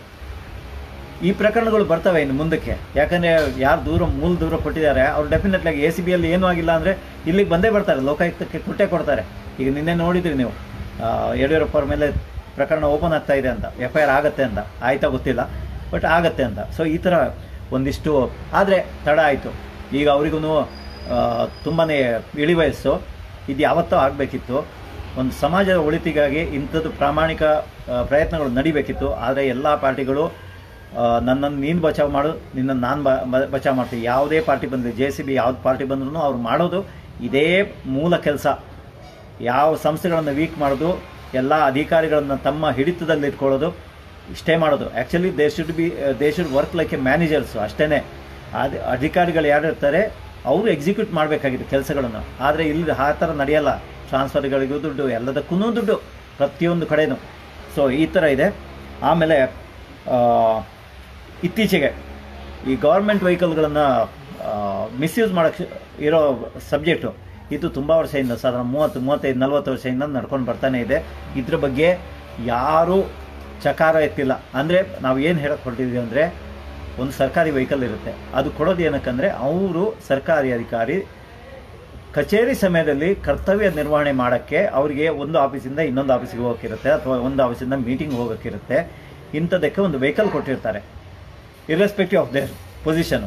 ಈ ಪ್ರಕರಣಗಳು ಬರ್ತವೆ ಇನ್ನು ಮುಂದಕ್ಕೆ ಯಾಕಂದ್ರೆ ಯಾರು ದೂರ ಮೂಲ ದೂರ ಕೊಟ್ಟಿದ್ದಾರೆ ಅವ್ರು ಡೆಫಿನೆಟ್ಲಿ ಆಗಿ ಎ ಸಿ ಬಿಯಲ್ಲಿ ಏನೂ ಆಗಿಲ್ಲ ಅಂದರೆ ಇಲ್ಲಿಗೆ ಬಂದೇ ಬರ್ತಾರೆ ಲೋಕಾಯುಕ್ತಕ್ಕೆ ಕೊಟ್ಟೇ ಕೊಡ್ತಾರೆ ಈಗ ನಿನ್ನೆ ನೋಡಿದ್ರಿ ನೀವು ಆ, ಯಡಿಯೂರಪ್ಪ ಅವ್ರ ಮೇಲೆ ಪ್ರಕರಣ ಓಪನ್ ಆಗ್ತಾ ಇದೆ ಅಂತ ಎಫ್ ಐ ಆರ್ ಆಗತ್ತೆ ಅಂತ ಆಯ್ತಾ ಗೊತ್ತಿಲ್ಲ ಬಟ್ ಆಗತ್ತೆ ಅಂತ ಸೊ ಈ ಥರ ಒಂದಿಷ್ಟು ಆದರೆ ತಡ ಆಯಿತು ಈಗ ಅವರಿಗೂ ತುಂಬಾ ಇಳಿ ವಯಸ್ಸು ಇದು ಯಾವತ್ತೂ ಆಗಬೇಕಿತ್ತು ಒಂದು ಸಮಾಜದ ಒಳಿತಿಗಾಗಿ ಇಂಥದ್ದು ಪ್ರಾಮಾಣಿಕ ಆ, ಪ್ರಯತ್ನಗಳು ನಡಿಬೇಕಿತ್ತು ಆದರೆ ಎಲ್ಲ ಪಾರ್ಟಿಗಳು ಆ, ನನ್ನನ್ನು ನೀನು ಬಚಾವ್ ಮಾಡು ನಿನ್ನನ್ನು ನಾನು ಬ ಬಚಾವ್ ಮಾಡ್ತೀನಿ ಯಾವುದೇ ಪಾರ್ಟಿ ಬಂದರೆ ಜೆ ಸಿ ಬಿ ಯಾವ್ದು ಪಾರ್ಟಿ ಬಂದ್ರೂ ಅವ್ರು ಮಾಡೋದು ಇದೇ ಮೂಲ ಕೆಲಸ ಯಾವ ಸಂಸ್ಥೆಗಳನ್ನು ವೀಕ್ ಮಾಡೋದು ಎಲ್ಲ ಅಧಿಕಾರಿಗಳನ್ನು ತಮ್ಮ ಹಿಡಿತದಲ್ಲಿ ಇಟ್ಕೊಳ್ಳೋದು ಇಷ್ಟೇ ಮಾಡೋದು actually they should be they should work like a managers ಅಷ್ಟೇ ಅದು ಅಧಿಕಾರಿಗಳು ಯಾರು ಇರ್ತಾರೆ ಅವರು ಎಕ್ಸಿಕ್ಯೂಟ್ ಮಾಡಬೇಕಾಗಿದೆ ಕೆಲಸಗಳನ್ನು ಆದರೆ ಇಲ್ಲಿ ಆ ಥರ ನಡೆಯಲ್ಲ ಟ್ರಾನ್ಸ್ಫರ್ಗಳಿಗೂ ದುಡ್ಡು ಎಲ್ಲದಕ್ಕೂ ದುಡ್ಡು ಪ್ರತಿಯೊಂದು ಕಡೆನೂ ಸೊ ಈ ಥರ ಇದೆ ಆಮೇಲೆ ಆ, ಇತ್ತೀಚೆಗೆ ಈ ಗೌರ್ಮೆಂಟ್ ವೆಹಿಕಲ್ಗಳನ್ನು ಮಿಸ್ಯೂಸ್ ಮಾಡೋಕ್ಕೆ ಇರೋ ಸಬ್ಜೆಕ್ಟು ಇದು ತುಂಬ ವರ್ಷದಿಂದ ಸಾಧಾರಣ ಮೂವತ್ತು ಮೂವತ್ತೈದು ನಲ್ವತ್ತು ವರ್ಷದಿಂದ ನಡ್ಕೊಂಡು ಬರ್ತಾನೆ ಇದೆ ಇದ್ರ ಬಗ್ಗೆ ಯಾರೂ ಚಕಾರ ಎತ್ತಿಲ್ಲ ಅಂದರೆ ನಾವು ಏನು ಹೇಳಕ್ಕೆ ಹೊರಟಿದ್ವಿ ಅಂದರೆ ಒಂದು ಸರ್ಕಾರಿ ವೆಹಿಕಲ್ ಇರುತ್ತೆ ಅದು ಕೊಡೋದು ಏನಕ್ಕಂದರೆ ಅವರು ಸರ್ಕಾರಿ ಅಧಿಕಾರಿ ಕಚೇರಿ ಸಮಯದಲ್ಲಿ ಕರ್ತವ್ಯ ನಿರ್ವಹಣೆ ಮಾಡೋಕ್ಕೆ ಅವರಿಗೆ ಒಂದು ಆಫೀಸಿಂದ ಇನ್ನೊಂದು ಆಫೀಸಿಗೆ ಹೋಗೋಕ್ಕಿರುತ್ತೆ ಅಥವಾ ಒಂದು ಆಫೀಸಿಂದ ಮೀಟಿಂಗ್ ಹೋಗೋಕ್ಕಿರುತ್ತೆ ಇಂಥದ್ದಕ್ಕೆ ಒಂದು ವೆಹಿಕಲ್ ಕೊಟ್ಟಿರ್ತಾರೆ ಇರ್ರೆಸ್ಪೆಕ್ಟಿವ್ ಆಫ್ ದೇರ್ ಪೊಸಿಷನು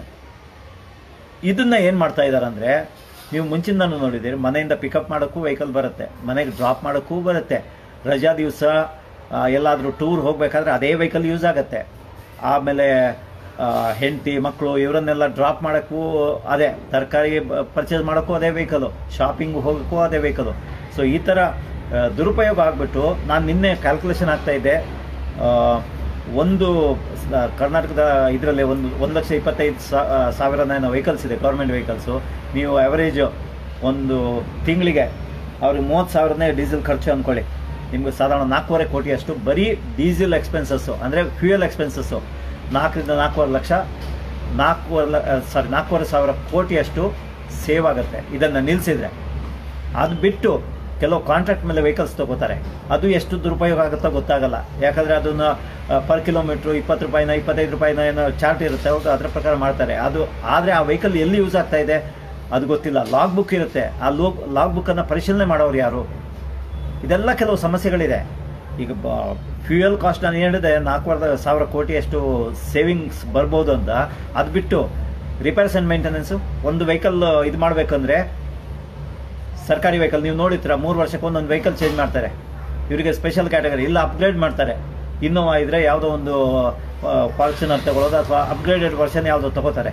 ಇದನ್ನ ಏನು ಮಾಡ್ತಾ ಇದ್ದಾರೆ ಅಂದರೆ ನೀವು ಮುಂಚಿಂದನೂ ನೋಡಿದ್ದೀರಿ ಮನೆಯಿಂದ ಪಿಕಪ್ ಮಾಡೋಕ್ಕೂ ವೆಹಿಕಲ್ ಬರುತ್ತೆ ಮನೆಗೆ ಡ್ರಾಪ್ ಮಾಡೋಕ್ಕೂ ಬರುತ್ತೆ ರಜಾ ದಿವಸ ಎಲ್ಲಾದರೂ ಟೂರ್ ಹೋಗಬೇಕಾದ್ರೆ ಅದೇ ವೆಹಿಕಲ್ ಯೂಸ್ ಆಗುತ್ತೆ ಆಮೇಲೆ ಹೆಂಡತಿ ಮಕ್ಕಳು ಇವರನ್ನೆಲ್ಲ ಡ್ರಾಪ್ ಮಾಡೋಕ್ಕೂ ಅದೇ ತರಕಾರಿ ಪರ್ಚೇಸ್ ಮಾಡೋಕ್ಕೂ ಅದೇ ವೆಹಿಕಲು ಶಾಪಿಂಗ್ ಹೋಗೋಕ್ಕೂ ಅದೇ ವೆಹಿಕಲು ಸೊ ಈ ಥರ ಆ, ದುರುಪಯೋಗ ಆಗಿಬಿಟ್ಟು ನಾನು ನಿನ್ನೆ ಕ್ಯಾಲ್ಕುಲೇಷನ್ ಆಗ್ತಾ ಇದ್ದೆ ಆ, ಒಂದು ಸ- ಕರ್ನಾಟಕದ ಇದರಲ್ಲಿ ಒಂದು ಒಂದು ಲಕ್ಷ ಇಪ್ಪತ್ತೈದು ಸಾ- ಆ, ಸಾವಿರದ ಏನೋ ವೆಹಿಕಲ್ಸ್ ಇದೆ ಗೌರ್ಮೆಂಟ್ ವೆಹಿಕಲ್ಸು ನೀವು ಅವರೇಜು ಒಂದು ತಿಂಗಳಿಗೆ ಅವ್ರಿಗೆ ಮೂವತ್ತು ಸಾವಿರನೇ ಡೀಸೆಲ್ ಖರ್ಚು ಅಂದ್ಕೊಳ್ಳಿ ನಿಮ್ಗೆ ಸಾಧಾರಣ ನಾಲ್ಕೂವರೆ ಕೋಟಿಯಷ್ಟು ಬರೀ ಡೀಸೆಲ್ ಎಕ್ಸ್ಪೆನ್ಸಸ್ಸು ಅಂದರೆ ಫ್ಯೂಯಲ್ ಎಕ್ಸ್ಪೆನ್ಸಸ್ಸು ನಾಲ್ಕರಿಂದ ನಾಲ್ಕೂವರೆ ಲಕ್ಷ ನಾಲ್ಕೂವರೆ ಸಾರಿ ನಾಲ್ಕೂವರೆ ಸಾವಿರ ಕೋಟಿಯಷ್ಟು ಸೇವ್ ಆಗುತ್ತೆ ಇದನ್ನು ನಿಲ್ಲಿಸಿದ್ರೆ ಅದು ಬಿಟ್ಟು ಕೆಲವು ಕಾಂಟ್ರಾಕ್ಟ್ ಮೇಲೆ ವೆಹಿಕಲ್ಸ್ ತಗೋತಾರೆ ಅದು ಎಷ್ಟು ದುರುಪಯೋಗ ಆಗುತ್ತೋ ಗೊತ್ತಾಗಲ್ಲ ಯಾಕಂದರೆ ಅದನ್ನು ಪರ್ ಕಿಲೋಮೀಟ್ರು ಇಪ್ಪತ್ತು ರೂಪಾಯಿನ ಇಪ್ಪತ್ತೈದು ರೂಪಾಯಿನ ಏನೋ ಚಾರ್ಟ್ ಇರುತ್ತೆ ಅವ್ರು ಅದರ ಪ್ರಕಾರ ಮಾಡ್ತಾರೆ ಅದು ಆದರೆ ಆ ವೆಹಿಕಲ್ ಎಲ್ಲಿ ಯೂಸ್ ಆಗ್ತಾ ಇದೆ ಅದು ಗೊತ್ತಿಲ್ಲ ಲಾಗ್ ಬುಕ್ ಇರುತ್ತೆ ಆ ಲೋಗ್ ಲಾಗ್ ಬುಕ್ಕನ್ನು ಪರಿಶೀಲನೆ ಮಾಡೋರು ಯಾರು ಇದೆಲ್ಲ ಕೆಲವು ಸಮಸ್ಯೆಗಳಿದೆ ಈಗ ಬ ಫ್ಯೂಯಲ್ ಕಾಸ್ಟ್ ನಾನು ಹೇಳಿದೆ ನಾಲ್ಕೂವರೆ ಸಾವಿರ ಕೋಟಿಯಷ್ಟು ಸೇವಿಂಗ್ಸ್ ಬರ್ಬೋದು ಅಂತ ಅದು ಬಿಟ್ಟು ರಿಪೇರ್ಸ್ ಆ್ಯಂಡ್ ಮೇಂಟೆನೆನ್ಸು ಒಂದು ವೆಹಿಕಲ್ ಇದು ಮಾಡಬೇಕಂದ್ರೆ ಸರ್ಕಾರಿ ವೆಹಿಕಲ್ ನೀವು ನೋಡಿರ್ತೀರ ಮೂರು ವರ್ಷಕ್ಕೆ ಒಂದೊಂದು ವೆಹಿಕಲ್ ಚೇಂಜ್ ಮಾಡ್ತಾರೆ ಇವರಿಗೆ ಸ್ಪೆಷಲ್ ಕ್ಯಾಟಗರಿ ಇಲ್ಲ ಅಪ್ಗ್ರೇಡ್ ಮಾಡ್ತಾರೆ ಇನ್ನೋವಾ ಇದ್ರೆ ಯಾವುದೋ ಒಂದು ಫಾರ್ಚುನರ್ ತಗೊಳ್ಳೋದು ಅಥವಾ ಅಪ್ಗ್ರೇಡೆಡ್ ವರ್ಷನ್ ಯಾವುದೋ ತಗೋತಾರೆ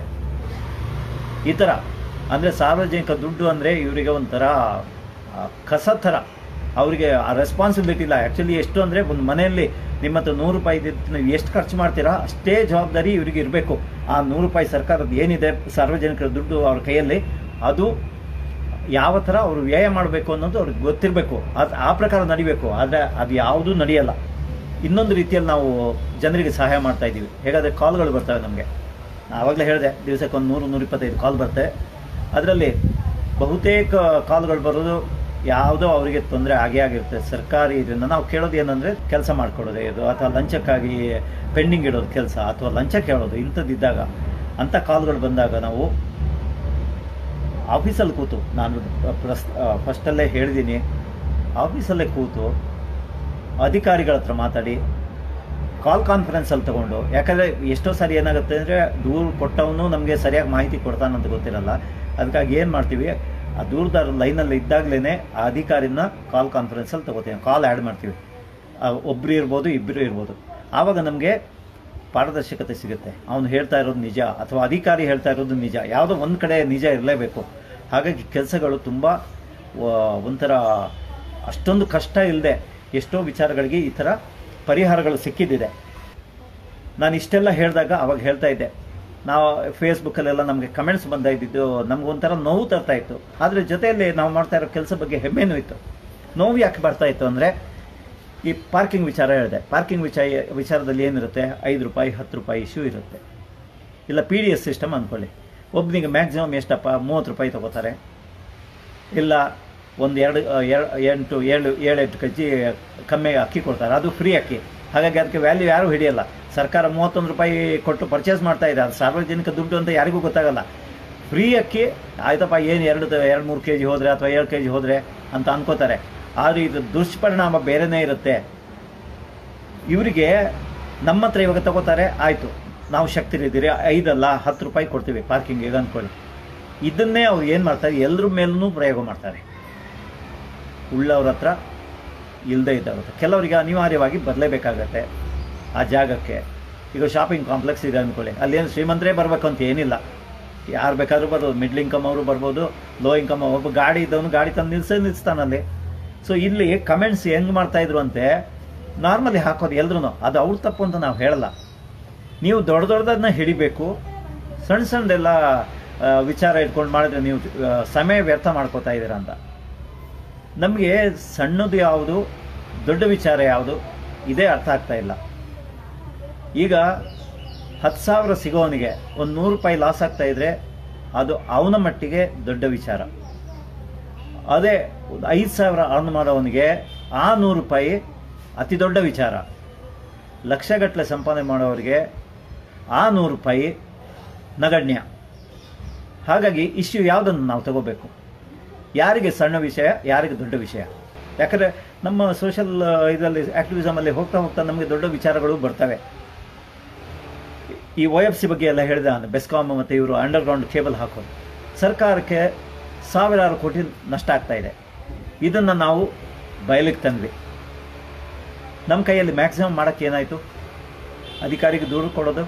ಈ ಥರ ಅಂದರೆ ಸಾರ್ವಜನಿಕ ದುಡ್ಡು ಅಂದರೆ ಇವರಿಗೆ ಒಂಥರ ಆ, ಕಸ ಥರ ಅವರಿಗೆ ಆ ರೆಸ್ಪಾನ್ಸಿಬಿಲಿಟಿ ಇಲ್ಲ ಆ್ಯಕ್ಚುಲಿ ಎಷ್ಟು ಅಂದರೆ ಒಂದು ಮನೆಯಲ್ಲಿ ನಿಮ್ಮ ಹತ್ರ ನೂರು ರೂಪಾಯಿ ಇದ್ದಿದ್ದು ನೀವು ಎಷ್ಟು ಖರ್ಚು ಮಾಡ್ತೀರಾ ಅಷ್ಟೇ ಜವಾಬ್ದಾರಿ ಇವರಿಗೆ ಇರಬೇಕು ಆ ನೂರು ರೂಪಾಯಿ ಸರ್ಕಾರದ ಏನಿದೆ ಸಾರ್ವಜನಿಕರ ದುಡ್ಡು ಅವ್ರ ಕೈಯಲ್ಲಿ ಅದು ಯಾವ ಥರ ಅವರು ವ್ಯಯ ಮಾಡಬೇಕು ಅನ್ನೋದು ಅವ್ರಿಗೆ ಗೊತ್ತಿರಬೇಕು ಅದು ಆ ಪ್ರಕಾರ ನಡಿಬೇಕು ಆದರೆ ಅದು ಯಾವುದೂ ನಡೆಯಲ್ಲ ಇನ್ನೊಂದು ರೀತಿಯಲ್ಲಿ ನಾವು ಜನರಿಗೆ ಸಹಾಯ ಮಾಡ್ತಾ ಇದ್ದೀವಿ ಹೇಗಾದರೆ ಕಾಲ್ಗಳು ಬರ್ತವೆ ನಮಗೆ ಆವಾಗಲೇ ಹೇಳಿದೆ ದಿವಸಕ್ಕೆ ಒಂದು ನೂರು ನೂರಿಪ್ಪತ್ತೈದು ಕಾಲ್ ಬರುತ್ತೆ ಅದರಲ್ಲಿ ಬಹುತೇಕ ಕಾಲ್ಗಳು ಬರೋದು ಯಾವುದೋ ಅವರಿಗೆ ತೊಂದರೆ ಆಗೇ ಆಗಿರುತ್ತೆ ಸರ್ಕಾರಿ ಇದರಿಂದ ನಾವು ಕೇಳೋದು ಏನಂದರೆ ಕೆಲಸ ಮಾಡ್ಕೊಡೋದು ಇದು ಅಥವಾ ಲಂಚಕ್ಕಾಗಿ ಪೆಂಡಿಂಗ್ ಇಡೋದು ಕೆಲಸ ಅಥವಾ ಲಂಚ ಕೇಳೋದು ಇಂಥದ್ದಿದ್ದಾಗ ಅಂಥ ಕಾಲ್ಗಳು ಬಂದಾಗ ನಾವು ಆಫೀಸಲ್ಲಿ ಕೂತು ನಾನು ಪ್ರಸ್ ಫಸ್ಟಲ್ಲೇ ಹೇಳಿದ್ದೀನಿ ಆಫೀಸಲ್ಲೇ ಕೂತು ಅಧಿಕಾರಿಗಳ ಹತ್ರ ಮಾತಾಡಿ ಕಾಲ್ ಕಾನ್ಫರೆನ್ಸಲ್ಲಿ ತೊಗೊಂಡು ಯಾಕಂದರೆ ಎಷ್ಟೋ ಸಾರಿ ಏನಾಗುತ್ತೆ ಅಂದರೆ ದೂರು ಕೊಟ್ಟವನು ನಮಗೆ ಸರಿಯಾಗಿ ಮಾಹಿತಿ ಕೊಡ್ತಾನಂತ ಗೊತ್ತಿರಲ್ಲ ಅದಕ್ಕಾಗಿ ಏನು ಮಾಡ್ತೀವಿ ಆ ದೂರದಾರ ಲೈನಲ್ಲಿ ಇದ್ದಾಗಲೇ ಆ ಅಧಿಕಾರಿನ ಕಾಲ್ ಕಾನ್ಫರೆನ್ಸಲ್ಲಿ ತೊಗೋತೀವಿ ಕಾಲ್ ಆ್ಯಡ್ ಮಾಡ್ತೀವಿ ಒಬ್ಬರು ಇರ್ಬೋದು ಇಬ್ಬರು ಇರ್ಬೋದು ಆವಾಗ ನಮಗೆ ಪಾರದರ್ಶಕತೆ ಸಿಗುತ್ತೆ ಅವನು ಹೇಳ್ತಾ ಇರೋದು ನಿಜ ಅಥವಾ ಅಧಿಕಾರಿ ಹೇಳ್ತಾ ಇರೋದು ನಿಜ ಯಾವುದೋ ಒಂದು ಕಡೆ ನಿಜ ಇರಲೇಬೇಕು ಹಾಗಾಗಿ ಕೆಲಸಗಳು ತುಂಬ ಒಂಥರ ಅಷ್ಟೊಂದು ಕಷ್ಟ ಇಲ್ಲದೆ ಎಷ್ಟೋ ವಿಚಾರಗಳಿಗೆ ಈ ಥರ ಪರಿಹಾರಗಳು ಸಿಕ್ಕಿದ್ದಿದೆ ನಾನು ಇಷ್ಟೆಲ್ಲ ಹೇಳಿದಾಗ ಅವಾಗ ಹೇಳ್ತಾ ಇದ್ದೆ ನಾವು ಫೇಸ್ಬುಕ್ಕಲ್ಲೆಲ್ಲ ನಮಗೆ ಕಮೆಂಟ್ಸ್ ಬಂದ ಇದ್ದಿದ್ದು ನಮಗೊಂಥರ ನೋವು ತರ್ತಾ ಇತ್ತು ಆದರೆ ಜೊತೆಯಲ್ಲಿ ನಾವು ಮಾಡ್ತಾ ಇರೋ ಕೆಲಸ ಬಗ್ಗೆ ಹೆಮ್ಮೆನೂ ಇತ್ತು ನೋವು ಯಾಕೆ ಬರ್ತಾ ಇತ್ತು ಅಂದರೆ ಈ ಪಾರ್ಕಿಂಗ್ ವಿಚಾರ ಹೇಳಿದೆ ಪಾರ್ಕಿಂಗ್ ವಿಚಾರ ವಿಚಾರದಲ್ಲಿ ಏನಿರುತ್ತೆ ಐದು ರೂಪಾಯಿ ಹತ್ತು ರೂಪಾಯಿ ಇಶ್ಯೂ ಇರುತ್ತೆ ಇಲ್ಲ ಪಿ ಡಿ ಎಸ್ ಸಿಸ್ಟಮ್ ಅಂದ್ಕೊಳ್ಳಿ ಒಬ್ಬನಿಗೆ ಮ್ಯಾಕ್ಸಿಮಮ್ ಎಷ್ಟಪ್ಪ ಮೂವತ್ತು ರೂಪಾಯಿ ತೊಗೋತಾರೆ ಇಲ್ಲ ಒಂದು ಎರಡು ಎರಡು ಎಂಟು ಏಳು ಏಳೆಂಟು ಕೆ ಜಿ ಕಮ್ಮಿ ಅಕ್ಕಿ ಕೊಡ್ತಾರೆ ಅದು ಫ್ರೀ ಅಕ್ಕಿ ಹಾಗಾಗಿ ಅದಕ್ಕೆ ವ್ಯಾಲ್ಯೂ ಯಾರೂ ಹಿಡಿಯಲ್ಲ ಸರ್ಕಾರ ಮೂವತ್ತೊಂದು ರೂಪಾಯಿ ಕೊಟ್ಟು ಪರ್ಚೇಸ್ ಮಾಡ್ತಾ ಇದೆ ಅದು ಸಾರ್ವಜನಿಕ ದುಡ್ಡು ಅಂತ ಯಾರಿಗೂ ಗೊತ್ತಾಗಲ್ಲ ಫ್ರೀ ಅಕ್ಕಿ ಆಯ್ತಪ್ಪ ಏನು ಎರಡು ಎರಡು ಮೂರು ಕೆ ಜಿ ಹೋದರೆ ಅಥವಾ ಏಳು ಕೆ ಜಿ ಹೋದರೆ ಅಂತ ಅನ್ಕೋತಾರೆ ಆದರೆ ಇದು ದುಷ್ಪರಿಣಾಮ ಬೇರೆನೇ ಇರುತ್ತೆ ಇವರಿಗೆ ನಮ್ಮ ಹತ್ರ ಇವಾಗ ತಗೋತಾರೆ ಆಯಿತು ನಾವು ಶಕ್ತಿ ಇದ್ದೀರಿ ಐದಲ್ಲ ಹತ್ತು ರೂಪಾಯಿ ಕೊಡ್ತೀವಿ ಪಾರ್ಕಿಂಗಿಗೆ ಅಂದ್ಕೊಳ್ಳಿ ಇದನ್ನೇ ಅವ್ರು ಏನು ಮಾಡ್ತಾರೆ ಎಲ್ಲರ ಮೇಲೂ ಪ್ರಯೋಗ ಮಾಡ್ತಾರೆ ಉಳ್ಳವ್ರ ಹತ್ರ ಇಲ್ಲದೆ ಇದ್ದವ್ರ ಹತ್ರ ಕೆಲವರಿಗೆ ಅನಿವಾರ್ಯವಾಗಿ ಬರಲೇಬೇಕಾಗತ್ತೆ ಆ ಜಾಗಕ್ಕೆ ಈಗ ಶಾಪಿಂಗ್ ಕಾಂಪ್ಲೆಕ್ಸ್ ಇದೆ ಅಂದ್ಕೊಳ್ಳಿ ಅಲ್ಲೇನು ಶ್ರೀಮಂತರೇ ಬರಬೇಕು ಅಂತ ಏನಿಲ್ಲ ಯಾರು ಬೇಕಾದ್ರೂ ಬರ್ಬೋದು ಮಿಡ್ಲ್ ಇನ್ಕಮ್ ಅವರು ಬರ್ಬೋದು ಲೋ ಇನ್ಕಮ್ ಒಬ್ಬ ಗಾಡಿ ಇದ್ದವನು ಗಾಡಿ ತಂದು ನಿಲ್ಸೇ ನಿಲ್ಸ್ತಾನಲ್ಲಿ ಸೊ ಇಲ್ಲಿ ಕಮೆಂಟ್ಸ್ ಹೆಂಗೆ ಮಾಡ್ತಾಯಿದ್ರು ಅಂತೆ ನಾರ್ಮಲಿ ಹಾಕೋದು ಎಲ್ರೂ ಅದು ಅವ್ರ ತಪ್ಪು ಅಂತ ನಾವು ಹೇಳಲ್ಲ ನೀವು ದೊಡ್ಡ ದೊಡ್ಡದನ್ನ ಹಿಡಿಬೇಕು ಸಣ್ಣ ಸಣ್ಣದೆಲ್ಲ ವಿಚಾರ ಇಟ್ಕೊಂಡು ಮಾಡಿದ್ರೆ ನೀವು ಸಮಯ ವ್ಯರ್ಥ ಮಾಡ್ಕೋತಾ ಇದ್ದೀರಾ ಅಂತ ನಮಗೆ ಸಣ್ಣದು ಯಾವುದು ದೊಡ್ಡ ವಿಚಾರ ಯಾವುದು ಇದೇ ಅರ್ಥ ಆಗ್ತಾ ಇಲ್ಲ ಈಗ ಹತ್ತು ಸಾವಿರ ಸಿಗೋವನಿಗೆ ಒಂದು ನೂರು ರೂಪಾಯಿ ಲಾಸ್ ಆಗ್ತಾ ಇದ್ರೆ ಅದು ಅವನ ಮಟ್ಟಿಗೆ ದೊಡ್ಡ ವಿಚಾರ ಅದೇ ಐದು ಸಾವಿರ ಅರ್ನ್ ಮಾಡೋವನಿಗೆ ಆ ನೂರು ರೂಪಾಯಿ ಅತಿ ದೊಡ್ಡ ವಿಚಾರ ಲಕ್ಷಗಟ್ಟಲೆ ಸಂಪಾದನೆ ಮಾಡೋರಿಗೆ ಆ ನೂರು ರೂಪಾಯಿ ನಗಣ್ಯ ಹಾಗಾಗಿ ಇಶ್ಯೂ ಯಾವುದನ್ನು ನಾವು ತಗೋಬೇಕು ಯಾರಿಗೆ ಸಣ್ಣ ವಿಷಯ ಯಾರಿಗೆ ದೊಡ್ಡ ವಿಷಯ ಯಾಕಂದರೆ ನಮ್ಮ ಸೋಷಲ್ ಇದರಲ್ಲಿ ಆ್ಯಕ್ಟಿವಿಸಮಲ್ಲಿ ಹೋಗ್ತಾ ಹೋಗ್ತಾ ನಮಗೆ ದೊಡ್ಡ ವಿಚಾರಗಳು ಬರ್ತವೆ ಈ ಒ ಎಫ್ ಸಿ ಬಗ್ಗೆ ಎಲ್ಲ ಹೇಳಿದೆ ನಾನು ಬೆಸ್ಕಾಮ್ ಮತ್ತು ಇವರು ಅಂಡರ್ಗ್ರೌಂಡ್ ಕೇಬಲ್ ಹಾಕೋದು ಸರ್ಕಾರಕ್ಕೆ ಸಾವಿರಾರು ಕೋಟಿ ನಷ್ಟ ಆಗ್ತಾ ಇದೆ ಇದನ್ನು ನಾವು ಬಯಲಿಗೆ ತಂದ್ವಿ ನಮ್ಮ ಕೈಯಲ್ಲಿ ಮ್ಯಾಕ್ಸಿಮಮ್ ಮಾಡೋಕ್ಕೆ ಏನಾಯಿತು ಅಧಿಕಾರಿಗೆ ದೂರು ಕೊಡೋದು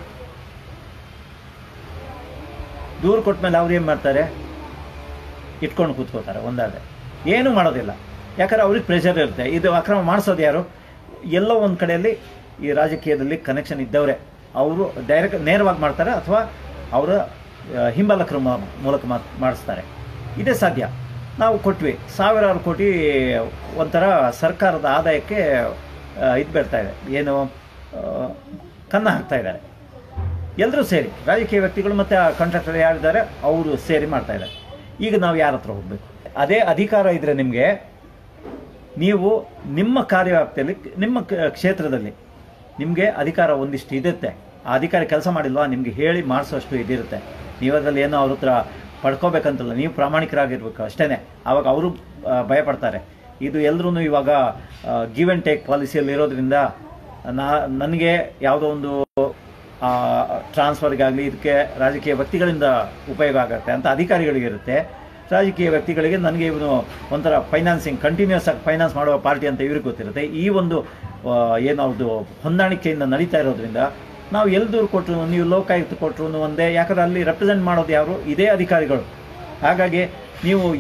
ದೂರು ಕೊಟ್ಟ ಮೇಲೆ ಅವ್ರು ಏನು ಮಾಡ್ತಾರೆ ಇಟ್ಕೊಂಡು ಕೂತ್ಕೋತಾರೆ ಒಂದಾದ್ರೆ ಏನೂ ಮಾಡೋದಿಲ್ಲ ಯಾಕಂದ್ರೆ ಅವ್ರಿಗೆ ಪ್ರೆಷರ್ ಇರುತ್ತೆ ಇದು ಅಕ್ರಮ ಮಾಡಿಸೋದು ಯಾರು ಎಲ್ಲೋ ಒಂದು ಕಡೆಯಲ್ಲಿ ಈ ರಾಜಕೀಯದಲ್ಲಿ ಕನೆಕ್ಷನ್ ಇದ್ದವರೇ ಅವರು ಡೈರೆಕ್ಟ್ ನೇರವಾಗಿ ಮಾಡ್ತಾರೆ ಅಥವಾ ಅವರ ಹಿಂಬಲಕರ ಮೂಲಕ ಮಾಡಿಸ್ತಾರೆ ಇದೇ ಸಾಧ್ಯ ನಾವು ಕೊಟ್ವಿ ಸಾವಿರಾರು ಕೋಟಿ ಒಂಥರ ಸರ್ಕಾರದ ಆದಾಯಕ್ಕೆ ಇದು ಬರ್ತಾ ಇದೆ ಏನು ಕನ್ನ ಹಾಕ್ತಾ ಇದ್ದಾರೆ ಎಲ್ಲರೂ ಸೇರಿ ರಾಜಕೀಯ ವ್ಯಕ್ತಿಗಳು ಮತ್ತು ಆ ಕಾಂಟ್ರಾಕ್ಟರ್ ಯಾರಿದ್ದಾರೆ ಅವರು ಸೇರಿ ಮಾಡ್ತಾ ಇದ್ದಾರೆ ಈಗ ನಾವು ಯಾರ ಹತ್ರ ಹೋಗಬೇಕು ಅದೇ ಅಧಿಕಾರ ಇದ್ದರೆ ನಿಮಗೆ ನೀವು ನಿಮ್ಮ ಕಾರ್ಯವ್ಯಾಪ್ತಿಯಲ್ಲಿ ನಿಮ್ಮ ಕ್ಷೇತ್ರದಲ್ಲಿ ನಿಮಗೆ ಅಧಿಕಾರ ಒಂದಿಷ್ಟು ಇರುತ್ತೆ ಆ ಅಧಿಕಾರಿ ಕೆಲಸ ಮಾಡಿಲ್ವಾ ನಿಮಗೆ ಹೇಳಿ ಮಾಡಿಸೋಷ್ಟು ಇದಿರುತ್ತೆ ನೀವು ಅದರಲ್ಲಿ ಏನೋ ಅವ್ರ ಹತ್ರ ಪಡ್ಕೋಬೇಕಂತಲ್ಲ ನೀವು ಪ್ರಾಮಾಣಿಕರಾಗಿರ್ಬೇಕು ಅಷ್ಟೇ ಆವಾಗ ಅವರು ಭಯಪಡ್ತಾರೆ ಇದು ಎಲ್ಲರೂ ಇವಾಗ ಗಿವ್ ಆ್ಯಂಡ್ ಟೇಕ್ ಪಾಲಿಸಿಯಲ್ಲಿ ಇರೋದ್ರಿಂದ ನಾ ನನಗೆ ಯಾವುದೋ ಒಂದು ಟ್ರಾನ್ಸ್ಫರ್ಗಾಗಲಿ ಇದಕ್ಕೆ ರಾಜಕೀಯ ವ್ಯಕ್ತಿಗಳಿಂದ ಉಪಯೋಗ ಆಗುತ್ತೆ ಅಂತ ಅಧಿಕಾರಿಗಳಿಗಿರುತ್ತೆ ರಾಜಕೀಯ ವ್ಯಕ್ತಿಗಳಿಗೆ ನನಗೆ ಇವನು ಒಂಥರ ಫೈನಾನ್ಸಿಂಗ್ ಕಂಟಿನ್ಯೂಸ್ ಆಗಿ ಫೈನಾನ್ಸ್ ಮಾಡುವ ಪಾರ್ಟಿ ಅಂತ ಇವ್ರಿಗೆ ಗೊತ್ತಿರುತ್ತೆ ಈ ಒಂದು ಏನು ಅವ್ರದ್ದು ಹೊಂದಾಣಿಕೆಯಿಂದ ನಡೀತಾ ಇರೋದ್ರಿಂದ ನಾವು ಎಲ್ಲಿ ದೂರು ಕೊಟ್ಟರು ನೀವು ಲೋಕಾಯುಕ್ತ ಕೊಟ್ಟರು ಒಂದೇ ಯಾಕಂದ್ರೆ ಅಲ್ಲಿ ರೆಪ್ರೆಸೆಂಟ್ ಮಾಡೋದು ಯಾರು ಇದೇ ಅಧಿಕಾರಿಗಳು ಹಾಗಾಗಿ ನೀವು ಯಾ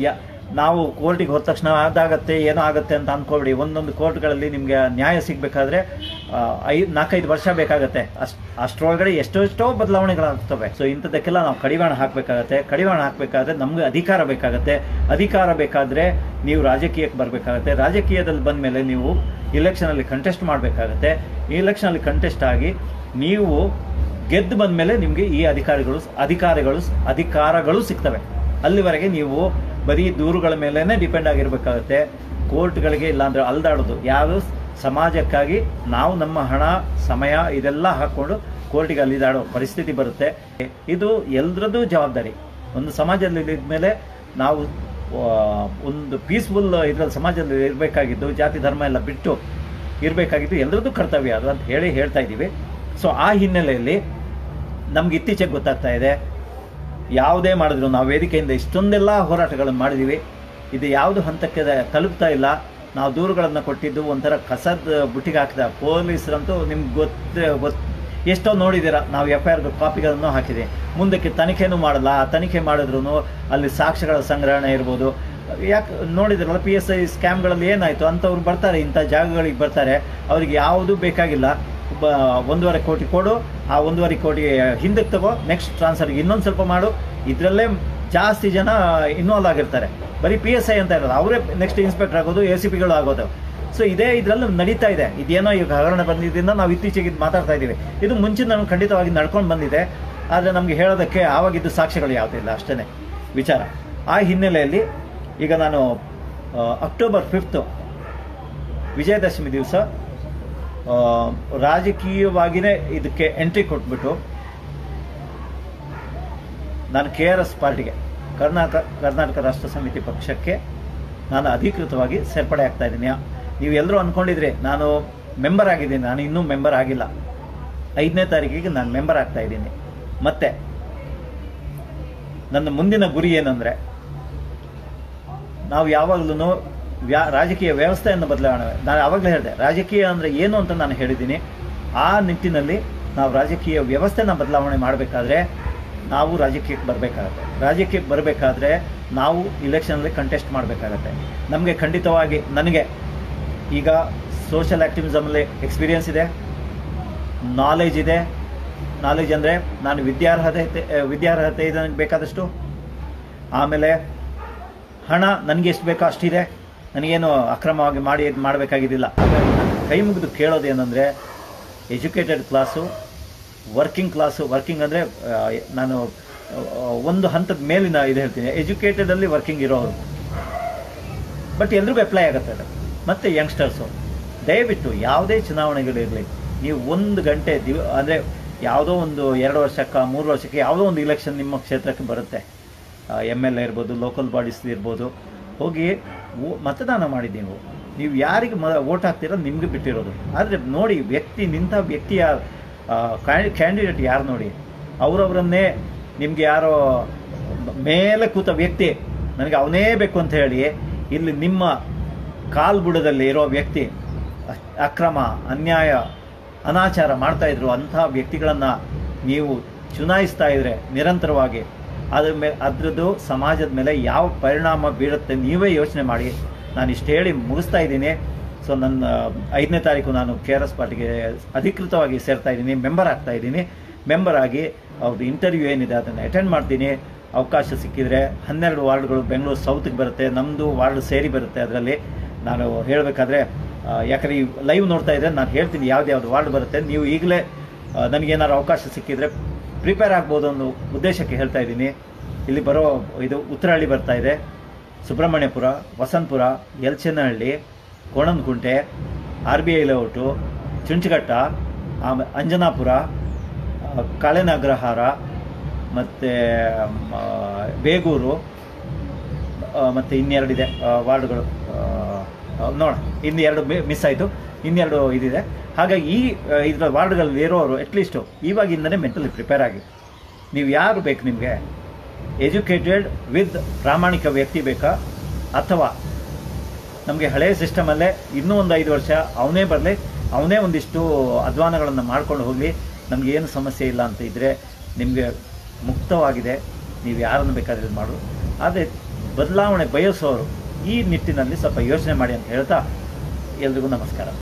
ನಾವು ಕೋರ್ಟಿಗೆ ಹೋದ ತಕ್ಷಣ ಅದಾಗತ್ತೆ ಏನೋ ಆಗುತ್ತೆ ಅಂತ ಅನ್ಕೋಬೇಡಿ ಒಂದೊಂದು ಕೋರ್ಟ್ಗಳಲ್ಲಿ ನಿಮಗೆ ನ್ಯಾಯ ಸಿಗಬೇಕಾದ್ರೆ ಐದು ನಾಲ್ಕೈದು ವರ್ಷ ಬೇಕಾಗತ್ತೆ ಅಷ್ಟು ಅಷ್ಟರೊಳಗಡೆ ಎಷ್ಟೋ ಎಷ್ಟೋ ಬದಲಾವಣೆಗಳಾಗ್ತವೆ ಸೊ ಇಂಥದ್ದಕ್ಕೆಲ್ಲ ನಾವು ಕಡಿವಾಣ ಹಾಕಬೇಕಾಗತ್ತೆ ಕಡಿವಾಣ ಹಾಕಬೇಕಾದ್ರೆ ನಮ್ಗೆ ಅಧಿಕಾರ ಬೇಕಾಗತ್ತೆ ಅಧಿಕಾರ ಬೇಕಾದರೆ ನೀವು ರಾಜಕೀಯಕ್ಕೆ ಬರಬೇಕಾಗತ್ತೆ ರಾಜಕೀಯದಲ್ಲಿ ಬಂದ ಮೇಲೆ ನೀವು ಇಲೆಕ್ಷನಲ್ಲಿ ಕಂಟೆಸ್ಟ್ ಮಾಡಬೇಕಾಗತ್ತೆ ಈ ಇಲೆಕ್ಷನಲ್ಲಿ ಕಂಟೆಸ್ಟ್ ಆಗಿ ನೀವು ಗೆದ್ದು ಬಂದ ಮೇಲೆ ನಿಮಗೆ ಈ ಅಧಿಕಾರಿಗಳು ಅಧಿಕಾರಿಗಳು ಅಧಿಕಾರಗಳು ಸಿಗ್ತವೆ ಅಲ್ಲಿವರೆಗೆ ನೀವು ಬರೀ ದೂರುಗಳ ಮೇಲೇ ಡಿಪೆಂಡ್ ಆಗಿರಬೇಕಾಗುತ್ತೆ ಕೋರ್ಟ್ಗಳಿಗೆ ಇಲ್ಲಾಂದ್ರೆ ಅಲ್ದಾಡೋದು ಯಾವುದು ಸಮಾಜಕ್ಕಾಗಿ ನಾವು ನಮ್ಮ ಹಣ ಸಮಯ ಇದೆಲ್ಲ ಹಾಕ್ಕೊಂಡು ಕೋರ್ಟಿಗೆ ಅಲ್ಲಿದಾಡೋ ಪರಿಸ್ಥಿತಿ ಬರುತ್ತೆ ಇದು ಎಲ್ರದ್ದು ಜವಾಬ್ದಾರಿ ಒಂದು ಸಮಾಜದಲ್ಲಿ ಇದ್ಮೇಲೆ ನಾವು ಆ, ಒಂದು ಪೀಸ್ಫುಲ್ ಇದ್ರಲ್ಲಿ ಸಮಾಜದಲ್ಲಿ ಇರಬೇಕಾಗಿದ್ದು ಜಾತಿ ಧರ್ಮ ಎಲ್ಲ ಬಿಟ್ಟು ಇರಬೇಕಾಗಿದ್ದು ಎಲ್ಲರದ್ದು ಕರ್ತವ್ಯ ಅದು ಅಂತ ಹೇಳಿ ಹೇಳ್ತಾ ಇದ್ದೀವಿ ಸೊ ಆ ಹಿನ್ನೆಲೆಯಲ್ಲಿ ನಮ್ಗೆ ಇತ್ತೀಚೆಗೆ ಗೊತ್ತಾಗ್ತಾ ಇದೆ ಯಾವುದೇ ಮಾಡಿದ್ರು ನಾವು ವೇದಿಕೆಯಿಂದ ಇಷ್ಟೊಂದೆಲ್ಲ ಹೋರಾಟಗಳನ್ನು ಮಾಡಿದ್ದೀವಿ ಇದು ಯಾವುದು ಹಂತಕ್ಕೆ ತಲುಪ್ತಾ ಇಲ್ಲ ನಾವು ದೂರುಗಳನ್ನು ಕೊಟ್ಟಿದ್ದು ಒಂಥರ ಕಸದ ಬುಟ್ಟಿಗೆ ಹಾಕಿದ ಪೊಲೀಸರಂತೂ ನಿಮ್ಗೆ ಗೊತ್ತ ಗೊತ್ತು ಎಷ್ಟೋ ನೋಡಿದ್ದೀರಾ ನಾವು ಎಫ್ ಐ ಆರ್ ಕಾಪಿಗಳನ್ನು ಹಾಕಿದೆ ಮುಂದಕ್ಕೆ ತನಿಖೆನೂ ಮಾಡಲ್ಲ ಆ ತನಿಖೆ ಮಾಡಿದ್ರು ಅಲ್ಲಿ ಸಾಕ್ಷ್ಯಗಳ ಸಂಗ್ರಹಣೆ ಇರ್ಬೋದು ಯಾಕೆ ನೋಡಿದ್ರಲ್ಲ ಪಿ ಎಸ್ ಐ ಸ್ಕ್ಯಾಮ್ಗಳಲ್ಲಿ ಏನಾಯಿತು ಅಂಥವ್ರು ಬರ್ತಾರೆ ಇಂಥ ಜಾಗಗಳಿಗೆ ಬರ್ತಾರೆ ಅವ್ರಿಗೆ ಯಾವುದು ಬೇಕಾಗಿಲ್ಲ ಬ ಒಂದೂವರೆ ಕೋಟಿ ಕೊಡು ಆ ಒಂದೂವರೆ ಕೋಟಿ ಹಿಂದಕ್ಕೆ ತಗೋ ನೆಕ್ಸ್ಟ್ ಟ್ರಾನ್ಸ್ಫರ್ಗೆ ಇನ್ನೊಂದು ಸ್ವಲ್ಪ ಮಾಡು ಇದರಲ್ಲೇ ಜಾಸ್ತಿ ಜನ ಇನ್ವಾಲ್ವ್ ಆಗಿರ್ತಾರೆ ಬರೀ ಪಿ ಎಸ್ ಐ ಅಂತ ಇರಲ್ಲ ಅವರೇ ನೆಕ್ಸ್ಟ್ ಇನ್ಸ್ಪೆಕ್ಟರ್ ಆಗೋದು ಎ ಸಿ ಪಿಗಳು ಆಗೋದು ಸೊ ಇದೇ ಇದರಲ್ಲಿ ನಡೀತಾ ಇದೆ ಇದೇನೋ ಈಗ ಹಗರಣ ಬಂದಿದ್ದರಿಂದ ನಾವು ಇತ್ತೀಚೆಗೆ ಇದು ಮಾತಾಡ್ತಾ ಇದ್ದೀವಿ ಇದು ಮುಂಚೆ ನಮ್ಗೆ ಖಂಡಿತವಾಗಿ ನಡ್ಕೊಂಡು ಬಂದಿದೆ ಆದರೆ ನಮಗೆ ಹೇಳೋದಕ್ಕೆ ಆವಾಗಿದ್ದು ಸಾಕ್ಷ್ಯಗಳು ಯಾವುದಿಲ್ಲ ಅಷ್ಟೇ ವಿಚಾರ ಆ ಹಿನ್ನೆಲೆಯಲ್ಲಿ ಈಗ ನಾನು ಆ, ಅಕ್ಟೋಬರ್ ಫಿಫ್ತು ವಿಜಯದಶಮಿ ದಿವಸ ರಾಜಕೀಯವಾಗಿಯೇ ಇದಕ್ಕೆ ಎಂಟ್ರಿ ಕೊಟ್ಬಿಟ್ಟು ನಾನು ಕೆ ಆರ್ ಎಸ್ ಪಾರ್ಟಿಗೆ ಕರ್ನಾಟಕ ಕರ್ನಾಟಕ ರಾಷ್ಟ್ರ ಸಮಿತಿ ಪಕ್ಷಕ್ಕೆ ನಾನು ಅಧಿಕೃತವಾಗಿ ಸೇರ್ಪಡೆ ಆಗ್ತಾ ಇದ್ದೀನಿ ನೀವು ಎಲ್ಲರೂ ಅಂದ್ಕೊಂಡಿದ್ರಿ ನಾನು ಮೆಂಬರ್ ಆಗಿದ್ದೀನಿ ನಾನು ಇನ್ನೂ ಮೆಂಬರ್ ಆಗಿಲ್ಲ ಐದನೇ ತಾರೀಕಿಗೆ ನಾನು ಮೆಂಬರ್ ಆಗ್ತಾ ಇದ್ದೀನಿ ಮತ್ತೆ ನನ್ನ ಮುಂದಿನ ಗುರಿ ಏನಂದರೆ ನಾವು ಯಾವಾಗಲೂ ವ್ಯಾ ರಾಜಕೀಯ ವ್ಯವಸ್ಥೆಯನ್ನು ಬದಲಾವಣೆ ನಾನು ಆವಾಗಲೇ ಹೇಳಿದೆ ರಾಜಕೀಯ ಅಂದರೆ ಏನು ಅಂತ ನಾನು ಹೇಳಿದ್ದೀನಿ ಆ ನಿಟ್ಟಿನಲ್ಲಿ ನಾವು ರಾಜಕೀಯ ವ್ಯವಸ್ಥೆನ ಬದಲಾವಣೆ ಮಾಡಬೇಕಾದ್ರೆ ನಾವು ರಾಜಕೀಯಕ್ಕೆ ಬರಬೇಕಾಗತ್ತೆ ರಾಜಕೀಯಕ್ಕೆ ಬರಬೇಕಾದ್ರೆ ನಾವು ಇಲೆಕ್ಷನಲ್ಲಿ ಕಂಟೆಸ್ಟ್ ಮಾಡಬೇಕಾಗತ್ತೆ ನಮಗೆ ಖಂಡಿತವಾಗಿ ನನಗೆ ಈಗ ಸೋಷಲ್ ಆ್ಯಕ್ಟಿವಿಸಮಲ್ಲಿ ಎಕ್ಸ್ಪೀರಿಯನ್ಸ್ ಇದೆ ನಾಲೆಜ್ ಇದೆ ನಾಲೆಜ್ ಅಂದರೆ ನಾನು ವಿದ್ಯಾರ್ಹತೆ ವಿದ್ಯಾರ್ಹತೆ ಇದೆ ನನಗೆ ಬೇಕಾದಷ್ಟು ಆಮೇಲೆ ಹಣ ನನಗೆ ಎಷ್ಟು ಬೇಕೋ ಅಷ್ಟಿದೆ ನನಗೇನು ಅಕ್ರಮವಾಗಿ ಮಾಡಿ ಇದು ಮಾಡಬೇಕಾಗಿದ್ದಿಲ್ಲ ಹಾಗಾಗಿ ನಾನು ಕೈ ಮುಗಿದು ಕೇಳೋದೇನೆಂದರೆ educated class working class working ಅಂದರೆ ನಾನು ಆ, ಒಂದು ಹಂತದ ಮೇಲಿನ ಇದು ಹೇಳ್ತೀನಿ ಎಜುಕೇಟೆಡಲ್ಲಿ ವರ್ಕಿಂಗ್ ಇರೋರು ಬಟ್ ಎಲ್ರಿಗೂ ಅಪ್ಲೈ ಆಗುತ್ತೆ ಅದು ಮತ್ತು ಯಂಗ್ಸ್ಟರ್ಸು ದಯವಿಟ್ಟು ಯಾವುದೇ ಚುನಾವಣೆಗಳಿರಲಿ ನೀವು ಒಂದು ಗಂಟೆ ದಿವ ಅಂದರೆ ಯಾವುದೋ ಒಂದು ಎರಡು ವರ್ಷಕ್ಕೆ ಮೂರು ವರ್ಷಕ್ಕೆ ಯಾವುದೋ ಒಂದು ಇಲೆಕ್ಷನ್ ನಿಮ್ಮ ಕ್ಷೇತ್ರಕ್ಕೆ ಬರುತ್ತೆ ಎಮ್ ಎಲ್ ಎ ಇರ್ಬೋದು ಲೋಕಲ್ ಬಾಡೀಸ್ ಇರ್ಬೋದು ಹೋಗಿ ಓ- ಮತದಾನ ಮಾಡಿ ನೀವು ನೀವು ಯಾರಿಗೆ ಮ ಓಟ್ ಹಾಕ್ತೀರೋ ನಿಮಗೆ ಬಿಟ್ಟಿರೋದು ಆದರೆ ನೋಡಿ ವ್ಯಕ್ತಿ ನಿಂತ ವ್ಯಕ್ತಿಯ ಕ್ಯಾಂಡಿಡೇಟ್ ಯಾರು ನೋಡಿ ಅವರವರನ್ನೇ ನಿಮ್ಗೆ ಯಾರೋ ಮೇಲೆ ಕೂತ ವ್ಯಕ್ತಿ ನನಗೆ ಅವನೇ ಬೇಕು ಅಂತ ಹೇಳಿ ಇಲ್ಲಿ ನಿಮ್ಮ ಕಾಲ್ಬುಡದಲ್ಲಿ ಇರೋ ವ್ಯಕ್ತಿ ಅ- ಅಕ್ರಮ ಅನ್ಯಾಯ ಅನಾಚಾರ ಮಾಡ್ತಾ ಇದ್ರು ಅಂತಹ ವ್ಯಕ್ತಿಗಳನ್ನು ನೀವು ಚುನಾಯಿಸ್ತಾ ಇದ್ರೆ ನಿರಂತರವಾಗಿ ಅದ್ರ ಮೇಲೆ ಅದ್ರದ್ದು ಸಮಾಜದ ಮೇಲೆ ಯಾವ ಪರಿಣಾಮ ಬೀರುತ್ತೆ ನೀವೇ ಯೋಚನೆ ಮಾಡಿ ನಾನು ಇಷ್ಟು ಹೇಳಿ ಮುಗಿಸ್ತಾ ಇದ್ದೀನಿ ಸೊ ನನ್ನ ಐದನೇ ತಾರೀಕು ನಾನು ಕೆ ಆರ್ ಎಸ್ ಪಾರ್ಟಿಗೆ ಅಧಿಕೃತವಾಗಿ ಸೇರ್ತಾ ಇದ್ದೀನಿ ಮೆಂಬರ್ ಆಗ್ತಾ ಇದ್ದೀನಿ ಮೆಂಬರ್ ಆಗಿ ಅವ್ರದ್ದು ಇಂಟರ್ವ್ಯೂ ಏನಿದೆ ಅದನ್ನು ಅಟೆಂಡ್ ಮಾಡ್ತೀನಿ ಅವಕಾಶ ಸಿಕ್ಕಿದರೆ ಹನ್ನೆರಡು ವಾರ್ಡ್ಗಳು ಬೆಂಗಳೂರು ಸೌತ್ಗೆ ಬರುತ್ತೆ ನಮ್ಮದು ವಾರ್ಡ್ ಸೇರಿ ಬರುತ್ತೆ ಅದರಲ್ಲಿ ನಾನು ಹೇಳಬೇಕಾದ್ರೆ ಯಾಕಂದರೆ ಈ ಲೈವ್ ನೋಡ್ತಾ ಇದ್ದರೆ ನಾನು ಹೇಳ್ತೀನಿ ಯಾವ್ದು ಯಾವ್ದು ವಾರ್ಡ್ ಬರುತ್ತೆ ನೀವು ಈಗಲೇ ನನಗೇನಾದ್ರು ಅವಕಾಶ ಸಿಕ್ಕಿದರೆ ಪ್ರಿಪೇರ್ ಆಗ್ಬೋದು ಅನ್ನೋ ಉದ್ದೇಶಕ್ಕೆ ಹೇಳ್ತಾ ಇದ್ದೀನಿ ಇಲ್ಲಿ ಬರೋ ಇದು ಉತ್ತರಹಳ್ಳಿ ಬರ್ತಾ ಇದೆ Subramanyapura Vasanthapura Yelachenahalli Konanakunte R B I layout Chunchaghatta ಆಮೇಲೆ ಅಂಜನಾಪುರ ಆ, ಕಾಳೆನಗ್ರಹಾರ ಮತ್ತು ಬೇಗೂರು ಆ, ಮತ್ತೆ ಇನ್ನೆರಡಿದೆ ಆ, ವಾರ್ಡ್ಗಳು ನೋಡ ಇನ್ನು ಎರಡು ಮಿಸ್ ಆಯಿತು ಇನ್ನೆರಡು ಇದಿದೆ ಹಾಗಾಗಿ ಈ ಇದರ ವಾರ್ಡ್ಗಳಲ್ಲಿ ಇರೋರು ಅಟ್ಲೀಸ್ಟು ಇವಾಗಿಂದನೇ ಮೆಂಟಲಿ ಪ್ರಿಪೇರ್ ಆಗಿ ನೀವು ಯಾರು ಬೇಕು ನಿಮಗೆ ಎಜುಕೇಟೆಡ್ ವಿತ್ ಪ್ರಾಮಾಣಿಕ ವ್ಯಕ್ತಿ ಬೇಕಾ ಅಥವಾ ನಮಗೆ ಹಳೆಯ ಸಿಸ್ಟಮಲ್ಲೇ ಇನ್ನೂ ಒಂದು ಐದು ವರ್ಷ ಅವನೇ ಬರಲಿ ಅವನೇ ಒಂದಿಷ್ಟು ಅಧ್ವಾನಗಳನ್ನು ಮಾಡ್ಕೊಂಡು ಹೋಗಲಿ ನಮ್ಗೆ ಏನು ಸಮಸ್ಯೆ ಇಲ್ಲ ಅಂತ ಇದ್ದರೆ ನಿಮಗೆ ಮುಕ್ತವಾಗಿದೆ ನೀವು ಯಾರನ್ನು ಬೇಕಾದ್ರೆ ಇದು ಮಾಡು ಆದರೆ ಬದಲಾವಣೆ ಬಯಸೋರು ಈ ನಿಟ್ಟಿನಲ್ಲಿ ಸ್ವಲ್ಪ ಯೋಚನೆ ಮಾಡಿ ಅಂತ ಹೇಳ್ತಾ ಎಲ್ರಿಗೂ ನಮಸ್ಕಾರ